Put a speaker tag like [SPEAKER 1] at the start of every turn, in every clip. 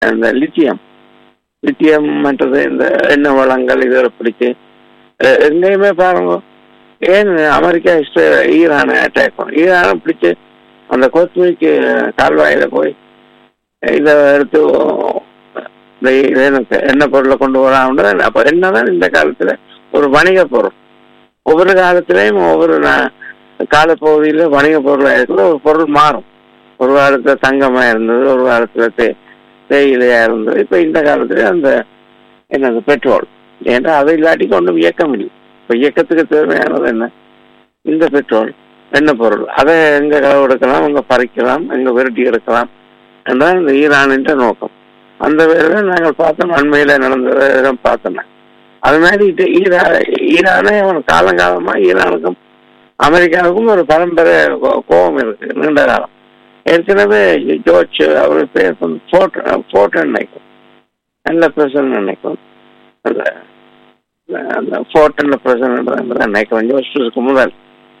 [SPEAKER 1] இந்த lithium lithium மற்றது இந்த எண்ணெய் வளங்கள் இதில் பிடிச்சி அஹ், எங்கேயுமே பாருங்க ஏன் அமெரிக்கா இஸ்ரேல் ஈரானை அட்டாக் பண்ணும் ஈரானை பிடிச்சி அந்த கோத்மிக்கு கால்வாயில போய் இதை எடுத்து இந்த இது எண்ணெய் பொருளை கொண்டு வராமல் அப்போ என்னதான் இந்த காலத்தில் ஒரு வணிக பொருள் ஒவ்வொரு காலத்திலையும் ஒவ்வொரு நா- காலப்பகுதியில் வணிக பொருளாக இருக்கிற ஒரு பொருள் மாறும் ஒரு காலத்துல தங்கமா இருந்தது ஒரு காலத்துல தே தேயிலையா இருந்தது இப்ப இந்த காலத்துல அந்த என்னது பெட்ரோல் ஏன்னா அதை இல்லாட்டிக்கு ஒன்றும் இயக்கம் இல்லை இப்ப இயக்கத்துக்கு தேவையானது என்ன இந்த பெட்ரோல் எண்ணெய் பொருள் அதை எங்க களவு எடுக்கலாம் எங்க பறிக்கலாம் எங்க விரட்டி எடுக்கலாம் என்றால் இந்த ஈரானின்ற நோக்கம் அந்த வேலை நாங்கள் பார்த்தோம் அண்மையில நடந்ததை பார்த்தோம் அது மாதிரி இது ஈரா ஈரானே அவன் காலங்காலமா ஈரானுக்கும் அமெரிக்காவுக்கும் ஒரு பரம்பரை கோ- கோபம் இருக்கு நீண்ட காலம் ஏற்கனவே ஜோர்ஜ் அவர் பேர் வந்து ஃபோர்ட் ஃபோர்ட் நினைக்கும் நல்ல பிரசன் நினைக்கும் அந்த அந்த ஃபோர்ட்ல பிரசன் நினைக்கிறேன் ஜோர்ஜ் புஷ்க்கு முதல்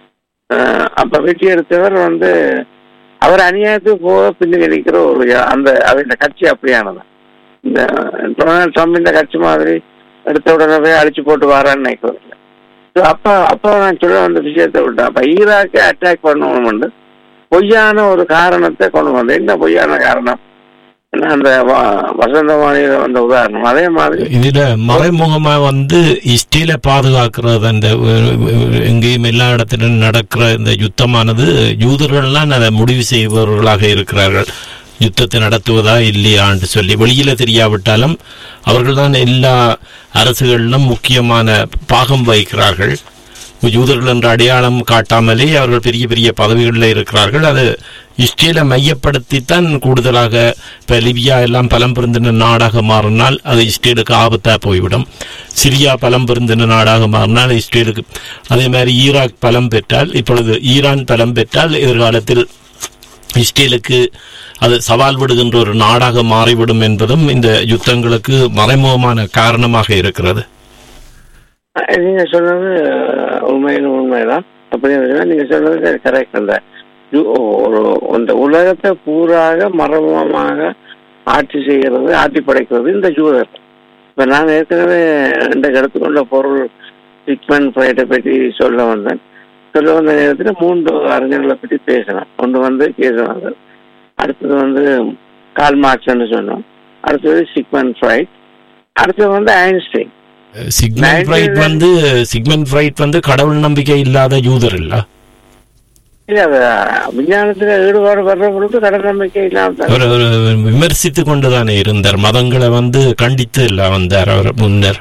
[SPEAKER 1] அஹ் அப்ப வெற்றி எடுத்தவர் வந்து அவர் அநியாயத்துக்கு போக பின்னுக்கு நிற்கிற ஒரு யா- அந்த அவருடைய கட்சி அப்படியானதான் இந்த டொனால்ட் ட்ரம்ப் இந்த கட்சி மாதிரி எடுத்த உடனே அழிச்சு போட்டு வரான்னு நினைக்கிறது இல்லை. So அப்ப அப்ப நான் சொல்ல வந்த விஷயத்தை விட்டேன் அப்ப ஈராக்கை அட்டாக் பண்ணணும் பொய்யான ஒரு காரணத்தை கொண்டு வந்தேன் என்ன பொய்யான காரணம் என்ன அந்த வ- வசந்தவாணியில வந்த உதாரணம் அதே மாதிரி
[SPEAKER 2] இதுல மறைமுகமா வந்து இஸ்ரேலை பாதுகாக்கிறது அந்த அஹ், அஹ், எங்கேயும் எல்லா இடத்திலும் நடக்கிற இந்த யுத்தமானது யூதர்கள்லாம் அதை முடிவு செய்பவர்களாக இருக்கிறார்கள் யுத்தத்தை நடத்துவதா இல்லையான்னு சொல்லி வெளியில தெரியாவிட்டாலும் அவர்கள்தான் எல்லா அரசுகளிலும் முக்கியமான பாகம் வகிக்கிறார்கள் யூதர்கள் என்ற அடையாளம் காட்டாமலே அவர்கள் பெரிய பெரிய பதவிகளில் இருக்கிறார்கள் அது இஸ்ரேலை மையப்படுத்தித்தான் கூடுதலாக இப்போ லிபியா எல்லாம் பலம் பெருந்தின நாடாக மாறினால் அது இஸ்ரேலுக்கு ஆபத்தா போய்விடும் சிரியா பலம் பெருந்தின நாடாக மாறினால் இஸ்ரேலுக்கு அதே மாதிரி ஈராக் பலம் பெற்றால் இப்பொழுது ஈரான் பலம் பெற்றால் எதிர்காலத்தில் இஸ்ரேலுக்கு அது சவால் விடுகின்ற ஒரு நாடாக மாறிவிடும் என்பதும் இந்த யுத்தங்களுக்கு மறைமுகமான காரணமாக இருக்கிறது
[SPEAKER 1] அஹ் நீங்க சொன்னது அஹ், உண்மையிலும் உண்மைதான் அப்படி இருந்தா நீங்க சொன்னது கரெக்ட் அந்த யு- ஒரு இந்த உலகத்தை பூராக மர்மமாக ஆட்சி செய்கிறது ஆட்சி படைக்கிறது இந்த ஜூதர் இப்ப நான் ஏற்கனவே இந்த எடுத்துக்கொண்ட பொருள் சிக்மன் ஃபிளைட்டை பற்றி சொல்ல வந்தேன் சொல்ல வந்த நேரத்தில் மூன்று அறிஞர்களை பற்றி பேசினேன் ஒன்று வந்து கேசவாங்கர் அடுத்தது வந்து கால் மார்க்ஸ்ன்னு சொன்னோம் அடுத்தது சிக்மன் ஃபிளைட் அடுத்தது வந்து ஐன்ஸ்டைன்
[SPEAKER 2] சிக்மன் ஃப்ரைட் வந்து சிக்மன் ஃப்ரைட் வந்து கடவுள் நம்பிக்கை இல்லாத யூதர் இல்ல
[SPEAKER 1] இல்ல அது விஞ்ஞானத்துல ஈடுபாடு வர்றவங்களுக்கு கடல் நம்பிக்கை இல்லாம தான்.
[SPEAKER 2] அவர் ஒரு விமர்சித்து கொண்டுதானே இருந்தார் மதங்களை வந்து கண்டித்து இல்ல வந்தார் அவர் முன்னர்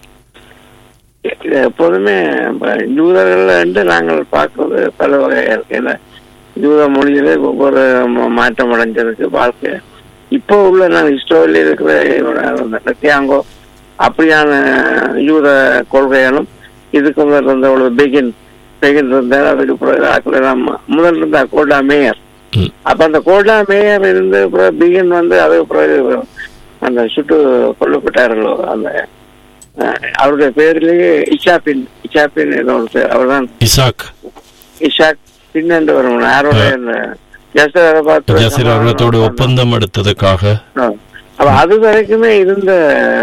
[SPEAKER 1] இது எப்போதுமே இப்ப யூதர்கள் என்று நாங்கள் பார்க்கிறது பல வகையா இருக்கு ஏன்னா யூத மொழியில ஒவ்வொரு ம- மாற்றம் அடைஞ்சிருக்கு வாழ்க்கை இப்போ உள்ள நான் ஹிஸ்டோரியில் இருக்கிற இவன அந்த நத்தியாங்கோ அப்படியான யூத கொள்கைகளும் இதுக்கு முதல் இருந்த ஒரு பெகின் பெகின் இருந்தார் அதுக்கு பிறகு ஆக்கள் எல்லாம் முதல் இருந்த கோல்டா மேயர்
[SPEAKER 2] ம்.
[SPEAKER 1] அப்ப அந்த கோல்டா மேயர் இருந்து பிறகு பிகின் வந்து அதுக்கு பிறகு அந்த சுட்டு கொல்லப்பட்டார்களோ அந்த அஹ், அவருடைய பேர்லயே இஷாபின் இஷாபின் ஏதோ ஒரு பேர் அவர்தான்
[SPEAKER 2] இசாக்
[SPEAKER 1] இஷாக் பின் என்று வரும் யாரோட இந்த ஜசர் அரபாத்
[SPEAKER 2] ஜசீர் அவர்களோடு ஒப்பந்தம் எடுத்ததுக்காக
[SPEAKER 1] அப்ப அது வரைக்குமே இருந்த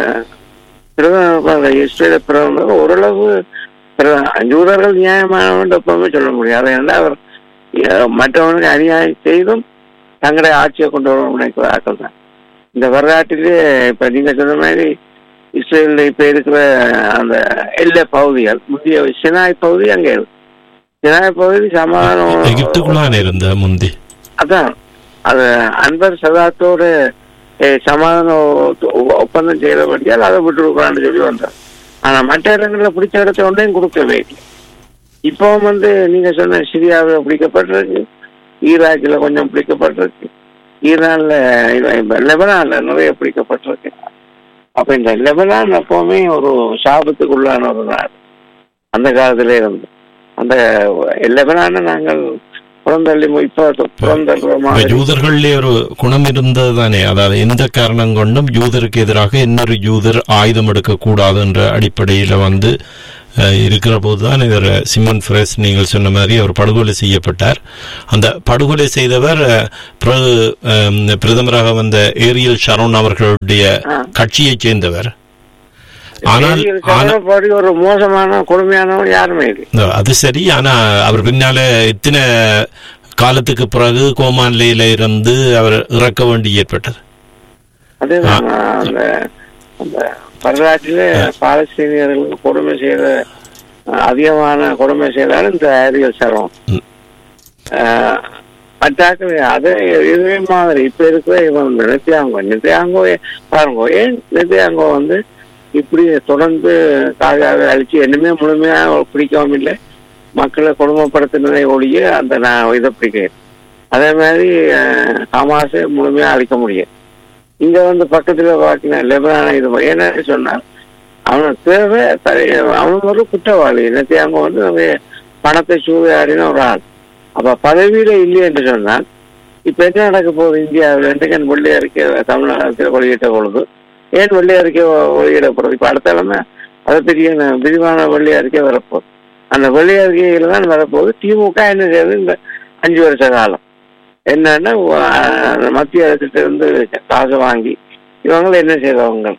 [SPEAKER 1] பிரதமர் இஸ்ரேல பிரதமர் ஓரளவு பிரத- யூதர்கள் நியாயமானவன் எப்பவுமே சொல்ல முடியாது ஏன்னா அவர் அஹ், மற்றவனுக்கு அநியாயம் செய்தும் தங்களுடைய ஆட்சியை கொண்டு வர நினைக்கிற ஆக்கள் தான் இந்த வரலாற்றிலே இப்ப நீங்க சொன்ன மாதிரி இஸ்ரேல்ல இப்ப இருக்கிற அந்த எல்லை பகுதிகள் முந்தைய சினாய் பகுதி அங்கே இருக்கு சினாய் பகுதி சமாதானம்
[SPEAKER 2] எகிப்துக்குள்ளான இருந்த முந்தி
[SPEAKER 1] அதான் அது அன்பர் சதாத்தோட eh, சமாதான ஒ- ஒ- ஒப்பந்தம் செய்தபடியால் அதை விட்டு கொடுக்கலான்னு சொல்லி வந்தார் ஆனா மற்ற இடங்கள்ல பிடிச்ச இடத்த ஒன்றையும் கொடுக்கவே இல்லை இப்பவும் வந்து நீங்க சொன்ன சிரியாவில் பிடிக்கப்பட்டிருக்கு ஈராக்கில் கொஞ்சம் பிடிக்கப்பட்டிருக்கு ஈரான்ல இது- இப்ப லெபனான்ல நிறைய பிடிக்கப்பட்டிருக்கு அப்ப இந்த லெபனான் எப்பவுமே ஒரு சாபத்துக்குள்ளான ஒரு நாடு அந்த காலத்திலே இருந்து அந்த லெபனானை நாங்கள் புறந்தள்ளி இப்ப புறந்தள்ளுற
[SPEAKER 2] இப்ப
[SPEAKER 1] மாதிரி
[SPEAKER 2] யூதர்களே ஒரு குணம் இருந்தது தானே அதாவது எந்த காரணம் கொண்டும் யூதருக்கு எதிராக இன்னொரு யூதர் ஆயுதம் எடுக்க கூடாது என்ற அடிப்படையில வந்து அஹ், இருக்கிற போதுதான் இவர் சிமன் ஃப்ரெஸ் நீங்கள் சொன்ன மாதிரி அவர் படுகொலை செய்யப்பட்டார் அந்த படுகொலை செய்தவர் அஹ், பிர- அம், பிரதமராக வந்த ஏரியல் ஷரோன் அவர்களுடைய
[SPEAKER 1] ஆ.
[SPEAKER 2] கட்சியைச் சேர்ந்தவர் ஆனால் ஆனால்
[SPEAKER 1] படி ஒரு மோசமான கொடுமையானவன் யாருமே இல்லை
[SPEAKER 2] இந்த அது சரி ஆனா அவர் பின்னால எத்தனை காலத்துக்கு பிறகு கோமா நிலையில இருந்து அவர் இறக்க வேண்டி ஏற்பட்டது
[SPEAKER 1] அதேதான் அந்த அந்த வரலாற்றிலே பாலஸ்தீனியர்களுக்கு கொடுமை செய்த அஹ், அதிகமான கொடுமை செய்தாலும் இந்த ஏரியல் சரம்
[SPEAKER 2] ம்.
[SPEAKER 1] அட்டாக்கு அதே இதே மாதிரி இப்ப இருக்கிற இவன் நித்தியாங்கோ நித்தியாங்கோ பாருங்க ஏன் நித்தியாங்கோ வந்து இப்படி தொடர்ந்து காஜாவை அழிச்சு என்னமே முழுமையா பிடிக்கவும் இல்லை மக்களை கொடுமைப்படுத்தினதை ஒழிய அந்த நான் இதை பிடிக்கிறேன் அதே மாதிரி அஹ், ஹமாஸை முழுமையா அழிக்க முடியும் இங்க வந்து பக்கத்துல பாத்தீங்கன்னா லெபனான இது என்ன சொன்னான் அவனுக்கு தேவை த- அவன் ஒரு குற்றவாளி என்னத்தையும் வந்து நிறைய பணத்தை சூறையாடின ஒரு ஆள் அப்ப பதவியில இல்லை என்று சொன்னால் இப்ப என்ன நடக்க போகுது இந்தியாவில் இன்றைக்கு வெள்ளை அறிக்கை தமிழ்நாட்டில் வெளியிட்ட பொழுது ஏன் வெள்ளை அறிக்கை வ- வெளியிடப்படுறது இப்ப அடுத்த கிழமை அதை பெரிய ந- விரிவான வெள்ளை அறிக்கை வரப்போகுது அந்த வெள்ளை அறிக்கையில தான் வரப்போகுது திமுக என்ன செய்யுது இந்த அஞ்சு வருஷ காலம் என்னன்னா வ- மத்திய அரசிட்ட இருந்து காசு வாங்கி இவங்களை என்ன செய்தவங்க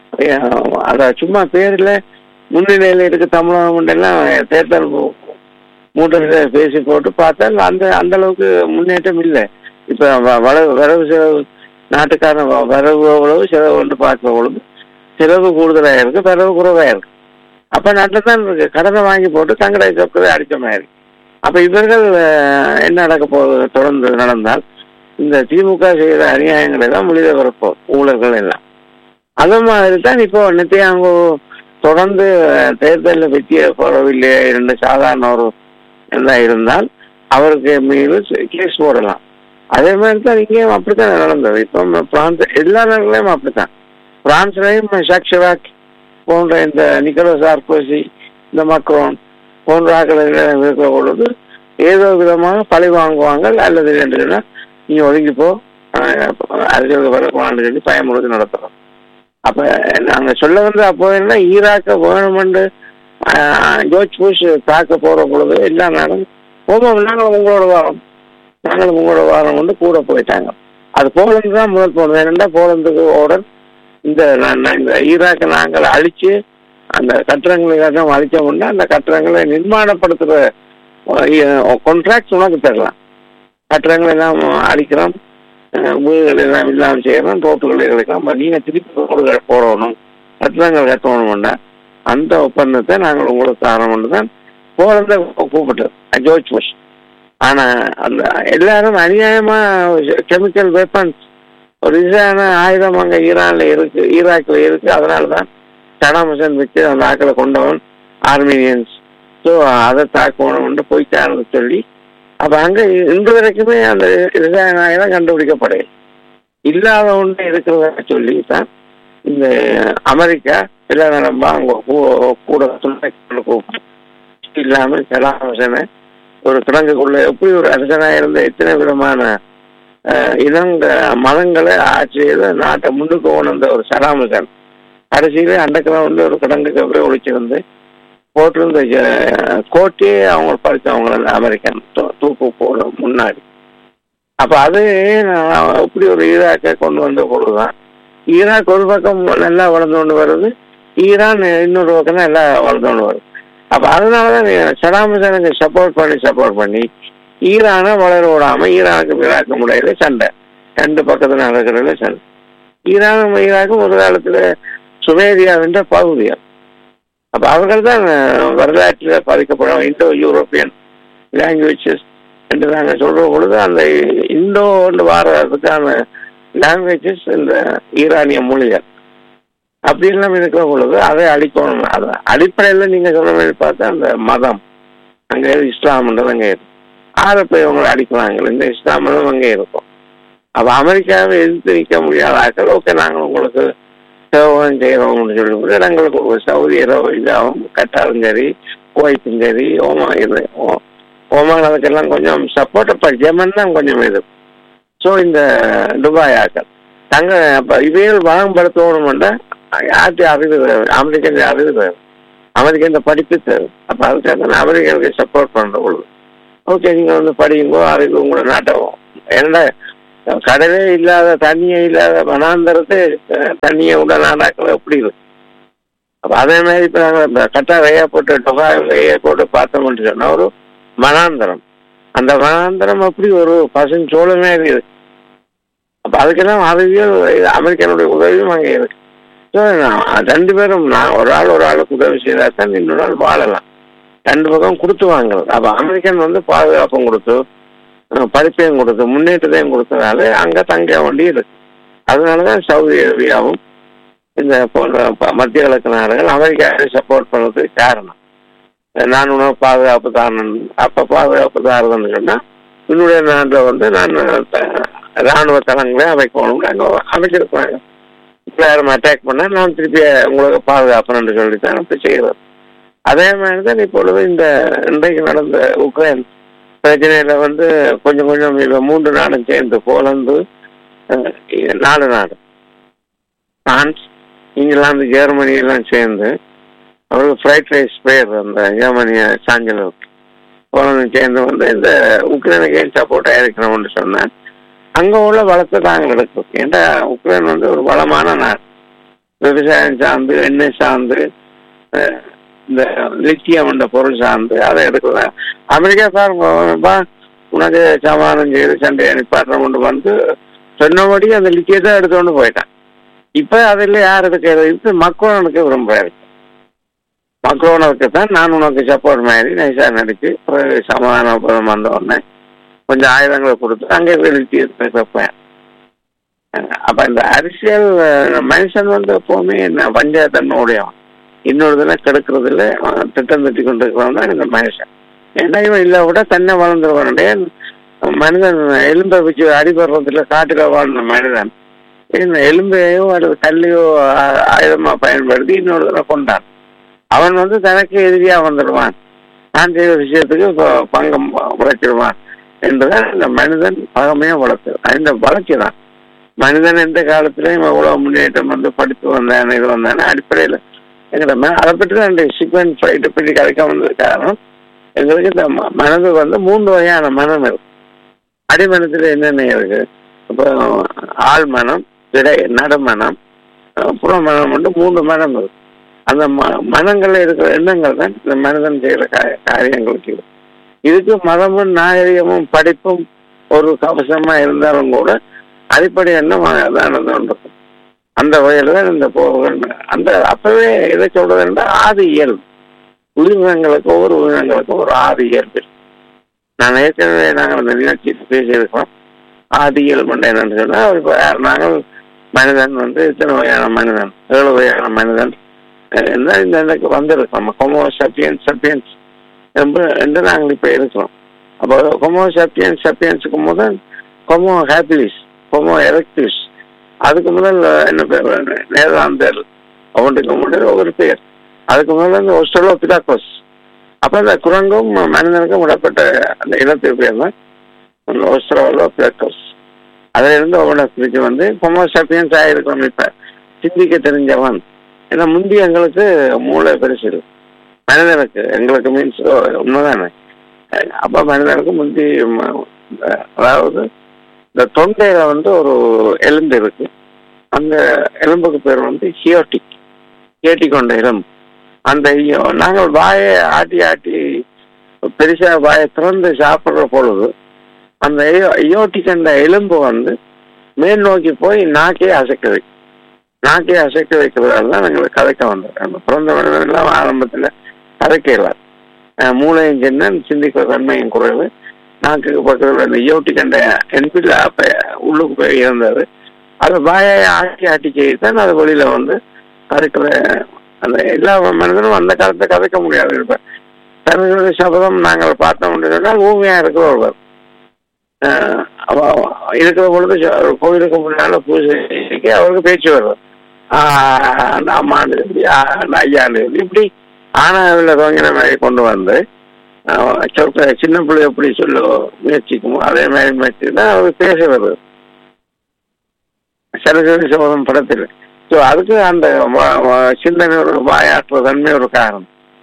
[SPEAKER 1] அத சும்மா பேர்ல முன்னிலையில இருக்க தமிழகம் எல்லாம் தேர்தல் மூ- மூட்டை பேசி போட்டு பார்த்தால் அந்த அந்த அளவுக்கு முன்னேற்றம் இல்லை இப்ப வ- வளவு வரவு செலவு நாட்டுக்காரன் வ- வரவு எவ்வளவு செலவு ஒன்று பார்க்க பொழுது செலவு கூடுதலா இருக்கு வரவு குறைவா இருக்கு அப்ப நாட்டில் தான் இருக்கு கடனை வாங்கி போட்டு தங்கடை சொப்பதை அடிச்ச மாதிரி அப்ப இவர்கள் அஹ், என்ன நடக்க போகுது தொடர்ந்து நடந்தால் இந்த திமுக செய்த அநியாயங்களை தான் முடித வரப்போ ஊழல்கள் எல்லாம் அது மாதிரி தான் இப்போ நித்தியாங்கோ தொடர்ந்து அஹ், தேர்தலில் வெற்றியை போடவில்லை இரண்டு சாதாரண ஒரு இதா இருந்தால் அவருக்கு மீது கேஸ் போடலாம் அதே மாதிரி தான் இங்கேயும் அப்படித்தான் நடந்தது இப்போ பிரான்ஸ் எல்லா நாடுகளையும் அப்படித்தான் பிரான்ஸ்லையும் ஷாக்ஷவாக் போன்ற இந்த நிக்கலோ சார்கோசி இந்த மக்ரோன் போன்ற ஆக்களை இருக்கிற பொழுது ஏதோ விதமாக பழி வாங்குவாங்க அல்லது என்றுன்னா நீ ஒதுங்கி போ அஹ் அரசியலுக்கு வரக்கூடாதுன்னு சொல்லி பயமுறுத்தி நடத்துறோம் அப்ப நாங்க சொல்ல வந்து அப்போ என்ன ஈராக்க வேணுமென்று ஆஹ், ஜோர்ஜ் புஷ் தாக்க போற பொழுது எல்லா நாடும் ஓமம் நாங்களும் உங்களோட வாரம் நாங்களும் உங்களோட வாரம் கொண்டு கூட போயிட்டாங்க அது போலந்து தான் முதல் போனது ஏனென்றா போலந்துக்கு ஓடர் இந்த நா- நா- இந்த ஈராக்கை நாங்கள் அழிச்சு அந்த கட்டிடங்களை எல்லாம் அழிச்சோம்னா அந்த கட்டிடங்களை நிர்மாணப்படுத்துற கான்ட்ராக்ட் உனக்கு தரலாம் கட்டிடங்களை எல்லாம் அழிக்கிறோம் அஹ் வீடுகள் எல்லாம் இல்லாமல் செய்யறோம் தோப்புகளை இழைக்கலாம் நீங்க திருப்பி ரோடுகள் போடணும் கட்டிடங்கள் கட்டணும்னா அந்த ஒப்பந்தத்தை நாங்கள் உங்களுக்கு தரோம்னு தான் போலந்த கூப்பிட்டது ஜோர்ஜ் புஷ் ஆனா அந்த எல்லாரும் அநியாயமா கெமிக்கல் வெப்பன்ஸ் ஒரு இசான ஆயுதம் அங்க ஈரான்ல இருக்கு ஈராக்ல இருக்கு அதனாலதான் சடாம் ஹுசேன் வச்சு அந்த ஆக்களை கொண்டவன் ஆர்மீனியன்ஸ் ஸோ அதை தாக்கணும்னு போயிட்டான்னு சொல்லி அப்ப அங்க இன்று வரைக்குமே அந்த ரசாயன ஆயுதம் கண்டுபிடிக்கப்படல இல்லாத ஒன்று இருக்கிறத சொல்லி தான் இந்த அமெரிக்கா எல்லா நேரமா அங்க கூ- கூட துணை கூப்பிட்டு இல்லாம சடாம் ஹுசேனை ஒரு கிடங்குக்குள்ள எப்படி ஒரு அரசனா இருந்த எத்தனை விதமான அஹ், இனங்க மதங்களை ஆட்சி செய்து நாட்டை முன்னுக்கு கொண்டு ஒரு சடாம் ஹுசேன் கடைசியில அண்டக்கிழமை வந்து ஒரு கிடங்குக்கு அப்படியே ஒழிச்சிருந்து போட்டிருந்த அஹ், கோட்டையே அவங்க படித்தவங்க அமெரிக்கன் தூ- தூக்கு போட முன்னாடி அப்ப அது நான் இப்படி ஒரு ஈராக்கை கொண்டு வந்த பொழுதுதான் ஈராக் ஒரு பக்கம் நல்லா வளர்ந்து கொண்டு வருது ஈரான் இன்னொரு பக்கம் தான் எல்லாம் வளர்ந்து கொண்டு வருது அப்ப அதனாலதான் சடாம் ஹுசேனுக்கு சப்போர்ட் பண்ணி சப்போர்ட் பண்ணி ஈரானை வளர விடாம ஈரானுக்கு ஈராக்கு முறையில சண்டை ரெண்டு பக்கத்துல நடக்கிறதுல சண்டை ஈரானும் ஈராக்கும் ஒரு காலத்துல சுமேரியாவின்ற பகுதியா அப்ப அவர்கள் தான் வரலாற்றில் பாதிக்கப்படும் இந்தோ யூரோப்பியன் லாங்குவேஜஸ் என்று நாங்கள் சொல்ற பொழுது அந்த இந்தோ வாரதுக்கான லாங்குவேஜஸ் இந்த ஈரானிய மொழிகள் அப்படி எல்லாம் இருக்கிற பொழுது அதை அழிக்கணும் அது அடிப்படையில் நீங்க சொல்ற மாதிரி பார்த்தா அந்த மதம் அங்க இருக்கு இஸ்லாம்ன்றது அங்க இருக்கு ஆறு போய் இவங்களை அடிக்கிறாங்க இந்த இஸ்லாம் மதம் அங்கே இருக்கும் அப்ப அமெரிக்காவை எதிர்த்து நிற்க முடியாத ஆக்கள் ஓகே நாங்கள் உங்களுக்கு சேவகம் செய்யறோம்னு சொல்லி எங்களுக்கு ஒரு சவுதி இதாகும் கட்டாரும் சரி குவைத்தும் சரி ஓமா இது ஓ- ஓமான் அதுக்கெல்லாம் கொஞ்சம் சப்போர்ட் இப்போ ஜெமன் தான் கொஞ்சம் இது ஸோ இந்த துபாய் ஆக்கள் தங்க அப்ப இவைகள் வளம்படுத்தணும்னா யார்கிட்ட அறிவு தேவை அமெரிக்கன் அறிவு தேவை அமெரிக்கா இந்த படிப்பு தேவை அப்ப அதுக்காக நான் அமெரிக்காவுக்கு சப்போர்ட் பண்ற பொழுது ஓகே நீங்க வந்து படியுங்கோ அதுக்கு உங்களோட நாட்டம் என்னடா கடலே இல்லாத தண்ணியே இல்லாத வனாந்தரத்தை அஹ், தண்ணியை உள்ள நாடாக்கள் எப்படி இருக்கு அப்ப அதே மாதிரி இப்ப நாங்க இந்த கட்டார் ஏர்போர்ட் டொபாய் ஏர்போர்ட் பார்த்தோம்னு சொன்னா ஒரு வனாந்தரம் அந்த வனாந்தரம் அப்படி ஒரு பசுஞ்சோளமே இருக்குது அப்ப அதுக்கெல்லாம் அறிவியல் அமெரிக்கனுடைய உதவியும் அங்கே இருக்கு So, நான் ரெண்டு பேரும் நான் ஒரு ஆள் ஒரு ஆளுக்கு உதவி செய்தா தான் இன்னொரு ஆள் வாழலாம் ரெண்டு பக்கம் கொடுத்து வாங்குறது அப்ப அமெரிக்கன் வந்து பாதுகாப்பும் கொடுத்து அஹ், படிப்பையும் கொடுத்து முன்னேற்றத்தையும் கொடுத்ததால அங்க தங்க வேண்டி இருக்கு அதனாலதான் சவுதி அரேபியாவும் இந்த போன்ற ப- மத்திய கிழக்கு நாடுகள் அமெரிக்காவை சப்போர்ட் பண்ணதுக்கு காரணம் நான் உனக்கு பாதுகாப்பு தாரணும் அப்ப பாதுகாப்பு தாரதுன்னு சொன்னா என்னுடைய நாட்டில் வந்து நான் த- ராணுவ தளங்களை அமைக்கணும் அங்க அமைச்சிருப்பாங்க இப்ப யாரும் அட்டாக் பண்ணா நான் திருப்பி உங்களுக்கு பாதுகாப்பணும்னு சொல்லி தான் இப்ப செய்யறது அதே மாதிரி தான் இப்பொழுது இந்த இன்றைக்கு நடந்த உக்ரைன் பிரச்சனையில வந்து கொஞ்சம் கொஞ்சம் இப்ப மூன்று நாடும் சேர்ந்து போலந்து அஹ், நாலு நாடு பிரான்ஸ் இங்கிலாந்து ஜெர்மனி எல்லாம் சேர்ந்து அவருக்கு ஃப்ரைட் ரைஸ் பேர் அந்த ஜெர்மனிய சாஞ்சலருக்கு போலந்து சேர்ந்து வந்து இந்த உக்ரைனுக்கு ஏன் சப்போர்ட்டாக இருக்கணும்னு சொன்னேன் அங்க உள்ள வளத்தை தாங்கள் எடுக்கும் ஏன்டா உக்ரைன் வந்து ஒரு வளமான நாடு விவசாயம் சார்ந்து எண்ணெய் சார்ந்து அஹ், இந்த லித்தியம் என்ற பொருள் சார்ந்து அதை எடுக்கலாம் அமெரிக்கா பாருங்கப்பா உனக்கு சமாதானம் செய்து சண்டையை நிப்பாட்டம் கொண்டு வந்து சொன்னபடி அந்த லித்தியத்தை எடுத்துக்கொண்டு போயிட்டான் இப்ப அதில் யார் எடுக்கிறது இப்ப மக்ரோனுக்கு விரும்புறாரு மக்ரோனுக்கு தான் நான் உனக்கு சப்போர்ட் மாதிரி நைசா நடிச்சு ஒரு சமாதான ஒப்பந்தம் வந்த உடனே கொஞ்சம் ஆயுதங்களை கொடுத்து அங்கே வெளிச்சு வைப்பேன் அப்ப இந்த அரசியல் அஹ், மனுஷன் வந்து எப்பவுமே என்ன பஞ்சாயத்தன்மையுடையவன் இன்னொரு தினம் கெடுக்கிறதுல அவன் திட்டம் திட்டி கொண்டு இருக்கிறவன் தான் இந்த மனுஷன் ஏன்னா இவன் இல்லை விட தன்னை வளர்ந்துருவானுடைய மனிதன் எலும்பை வச்சு அடிபடுறதுல காட்டுல வாழ்ந்த மனிதன் இந்த எலும்பையோ அல்லது கல்லையோ ஆ- ஆயுதமா பயன்படுத்தி இன்னொரு தடவை கொண்டான் அவன் வந்து தனக்கு எதிரியா வந்துடுவான் நான் செய்த விஷயத்துக்கு ப- பங்கம் உழைச்சிடுவான் என்றுதான் இந்த மனிதன் பகமையா வளர்த்து இந்த வளர்ச்சி தான் மனிதன் எந்த காலத்திலையும் எவ்வளவு முன்னேற்றம் வந்து படித்து வந்தான இது வந்தான அடிப்படையில் எங்கட ம- அதை பற்றி தான் இந்த சிக்வன் ஃபைட்டை பற்றி கலைக்க வந்தது காரணம் எங்களுக்கு இந்த ம- மனது வந்து மூன்று வகையான மனம் இருக்கு அடிமனத்தில் என்னென்ன இருக்கு இப்போ ஆள் மனம் இடை நடுமனம் அஹ் புற மனம் வந்து மூன்று மனம் இருக்கு அந்த ம- மனங்கள்ல இருக்கிற எண்ணங்கள் தான் இந்த மனிதன் செய்யற கா- காரியங்களுக்கு இருக்கு. இதுக்கு மதமும் நாகரிகமும் படிப்பும் ஒரு கவசமா இருந்தாலும் கூட அடிப்படை எண்ணம் அதானது ஒன்று இருக்கும். அந்த வகையில தான் இந்த போர்கள் அந்த அப்பவே எதை சொல்றதுன்னா ஆதி இயல்பு உயிரினங்களுக்கு ஒவ்வொரு உயிரினங்களுக்கும் ஒரு ஆதி இயல்பு இருக்கு. நான் ஏற்கனவே நாங்கள் அந்த நிகழ்ச்சியில் பேசியிருக்கோம் ஆதி இயல்பு என்னன்னு சொன்னா இப்ப நாங்கள் மனிதன் வந்து இத்தனை வகையான மனிதன் ஏழு வகையான மனிதன் அஹ் என்ன இந்த எனக்கு வந்திருக்கோம் கொமோ சப்பியன்ஸ் சப்பியன்ஸ் என்று நாங்கள் இப்ப இருக்கிறோம் அப்போ கொமோ சப்பியன்ஸ் சப்பியன்ஸுக்கு முதல் கொமோ ஹாப்பிலிஸ் கொமோ எலக்டிவ்ஸ் அதுக்கு முதல் என்ன பேர் நேதாந்தர் அவனுக்கு முதல் ஒரு பேர் அதுக்கு முதல்ல இந்த ஒஸ்டலோ பிடாக்கோஸ் அப்ப இந்த குரங்கும் மனிதனுக்கும் விடப்பட்ட அந்த இனத்துக்கு பேர் தான் ஒஸ்டலோ பிடாக்கோஸ் அதுல இருந்து அவனை பிரிச்சு வந்து கொமோ சப்பியன்ஸ் ஆயிருக்கோம் இப்ப சிந்திக்க தெரிஞ்சவன் ஏன்னா முந்தி எங்களுக்கு மூளை பெருசு இருக்கு. மனிதனுக்கு எங்களுக்கு மீன்ஸ் உண்மைதானே அஹ் அப்ப மனிதனுக்கு முந்தி ம- அதாவது இந்த தொண்டையில வந்து ஒரு எலும்பு இருக்கு அந்த எலும்புக்கு பேர் வந்து ஹியோட்டிக் ஹியோட்டி கொண்ட எலும்பு அந்த இ- நாங்கள் வாயை ஆட்டி ஆட்டி பெருசா வாயை திறந்து சாப்பிடுற பொழுது அந்த இயோட்டிக் என்ற எலும்பு வந்து மேல் நோக்கி போய் நாக்கே அசைக்க வைக்கும் நாக்கை அசைக்க வைக்கிறதால தான் எங்களுக்கு கதைக்க வந்தது அந்த பிறந்த மனிதன்லாம் ஆரம்பத்தில் கதைக்கலாம் மூளையும் சின்ன சிந்திக்கிற தன்மையும் குறைவு நாக்குக்கு பக்கத்தில் இந்த யோட்டி கண்ட என்பில் அப்ப உள்ளுக்கு போய் இருந்தாரு அதை வாயை ஆட்டி ஆட்டி செய்தான் அது வெளியில வந்து கதைக்கிற அந்த எல்லா மனிதனும் அந்த காலத்தை கதைக்க முடியாது இப்ப தன்னுடைய சபதம் நாங்கள் பார்த்தோம் சொன்னால் ஊமையா இருக்கிற ஒருவர் அஹ் அவ இருக்கிற பொழுது ச- ஒரு கோயிலுக்கு முன்னால பூஜைக்கு அவருக்கு பேச்சு வருது ஆஹ் அம்மாண்டு இப்படி, ஆஹ் ஐயாண்டு இப்படி ஆனாவில் துவங்கின மாதிரி கொண்டு வந்து ஆஹ் சொற்க சின்ன பிள்ளை எப்படி சொல்ல முயற்சிக்குமோ அதே மாதிரி முயற்சி தான் அவர் பேச வருது சரஸ்வதி சோதம் படத்தில் ஸோ அதுக்கு அந்த வ- வ- சிந்தனை ஒரு வாயாற்ற தன்மை ஒரு காரணம்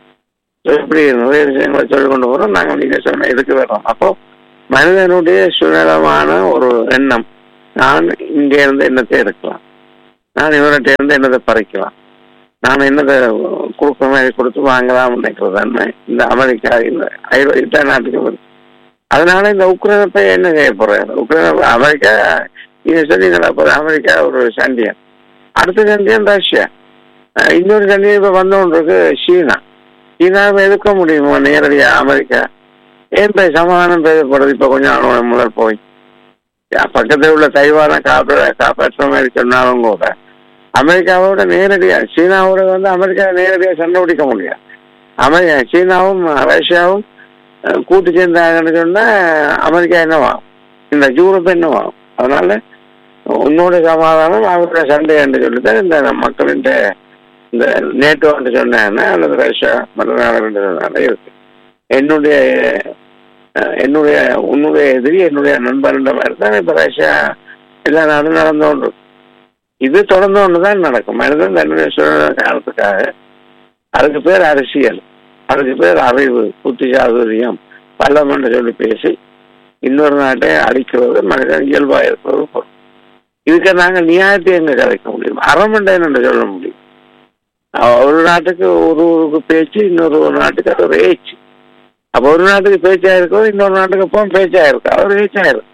[SPEAKER 1] இப்படி நிறைய விஷயங்களை சொல்லிக் கொண்டு போறோம் நாங்க நீங்க சொன்ன இதுக்கு வர்றோம் அப்போ மனிதனுடைய சுயநலமான ஒரு எண்ணம் நான் இங்க இருந்து என்னத்தை எடுக்கலாம் நான் இவர்கிட்ட இருந்து என்னதை பறிக்கலாம் நான் என்னதை கொடுக்க மாதிரி கொடுத்து வாங்கலாம் நினைக்கிறது தன்மை இந்த அமெரிக்கா இந்த ஐரோப்பிய நாட்டுக்கு வருது அதனால இந்த உக்ரைனை போய் என்ன செய்ய போறாரு உக்ரைன் அமெரிக்கா நீங்க சொன்னீங்களா இப்போ அமெரிக்கா ஒரு சண்டியன் அடுத்த சண்டியன் ரஷ்யா அஹ் இன்னொரு சண்டியன் இப்ப வந்தோன்னு இருக்கு சீனா சீனாவை எதிர்க்க முடியுமா நேரடியா அமெரிக்கா ஏன் போய் சமாதானம் பேசப்படுது இப்ப கொஞ்சம் நாள் முதல் போய் யா- பக்கத்தில் உள்ள தைவானை காப்ப காப்பாற்ற மாதிரி சொன்னாலும் கூட அமெரிக்காவோட நேரடியா சீனாவோட வந்து அமெரிக்கா நேரடியா சண்டை பிடிக்க முடியாது அமெரிக்கா சீனாவும் ரஷ்யாவும் அஹ், கூட்டு சேர்ந்தாங்கன்னு சொன்னா அமெரிக்கா என்னவாகும் இந்த யூரோப் என்னவாகும் அதனால உன்னோட சமாதானம் அவரோட சண்டை என்று சொல்லித்தான் இந்த மக்களின் இந்த நேட்டோ என்று சொன்னாங்கன்னா அல்லது ரஷ்யா மற்ற நாடுகள் சொன்னாங்க இருக்கு என்னுடைய அஹ், என்னுடைய உன்னுடைய எதிரி என்னுடைய நண்பர்ன்ற மாதிரி தான் இப்ப ரஷ்யா எல்லா நாடும் நடந்து கொண்டு இருக்கு. இது தொடர்ந்து ஒன்று தான் நடக்கும் மனிதன் தன்னுடைய சூழ்நிலை காலத்துக்காக அதுக்கு பேர் அரசியல் அதுக்கு பேர் அறிவு புத்தி சாதுரியம் பல்லம் என்று சொல்லி பேசி இன்னொரு நாட்டை அடிக்கிறது மனிதன் இயல்பாக இருக்கிறது பொருள் இதுக்கு நாங்கள் நியாயத்தை எங்க கலைக்க முடியும் அறமண்டன் என்று சொல்ல முடியும் அஹ் ஒரு நாட்டுக்கு ஒரு ஒரு பேச்சு இன்னொரு ஒரு நாட்டுக்கு அது ஒரு ஏச்சு அப்போ ஒரு நாட்டுக்கு பேச்சா இருக்கும் இன்னொரு நாட்டுக்கு அப்போ பேச்சா இருக்கும் அது ஒரு ஏச்சா இருக்கும்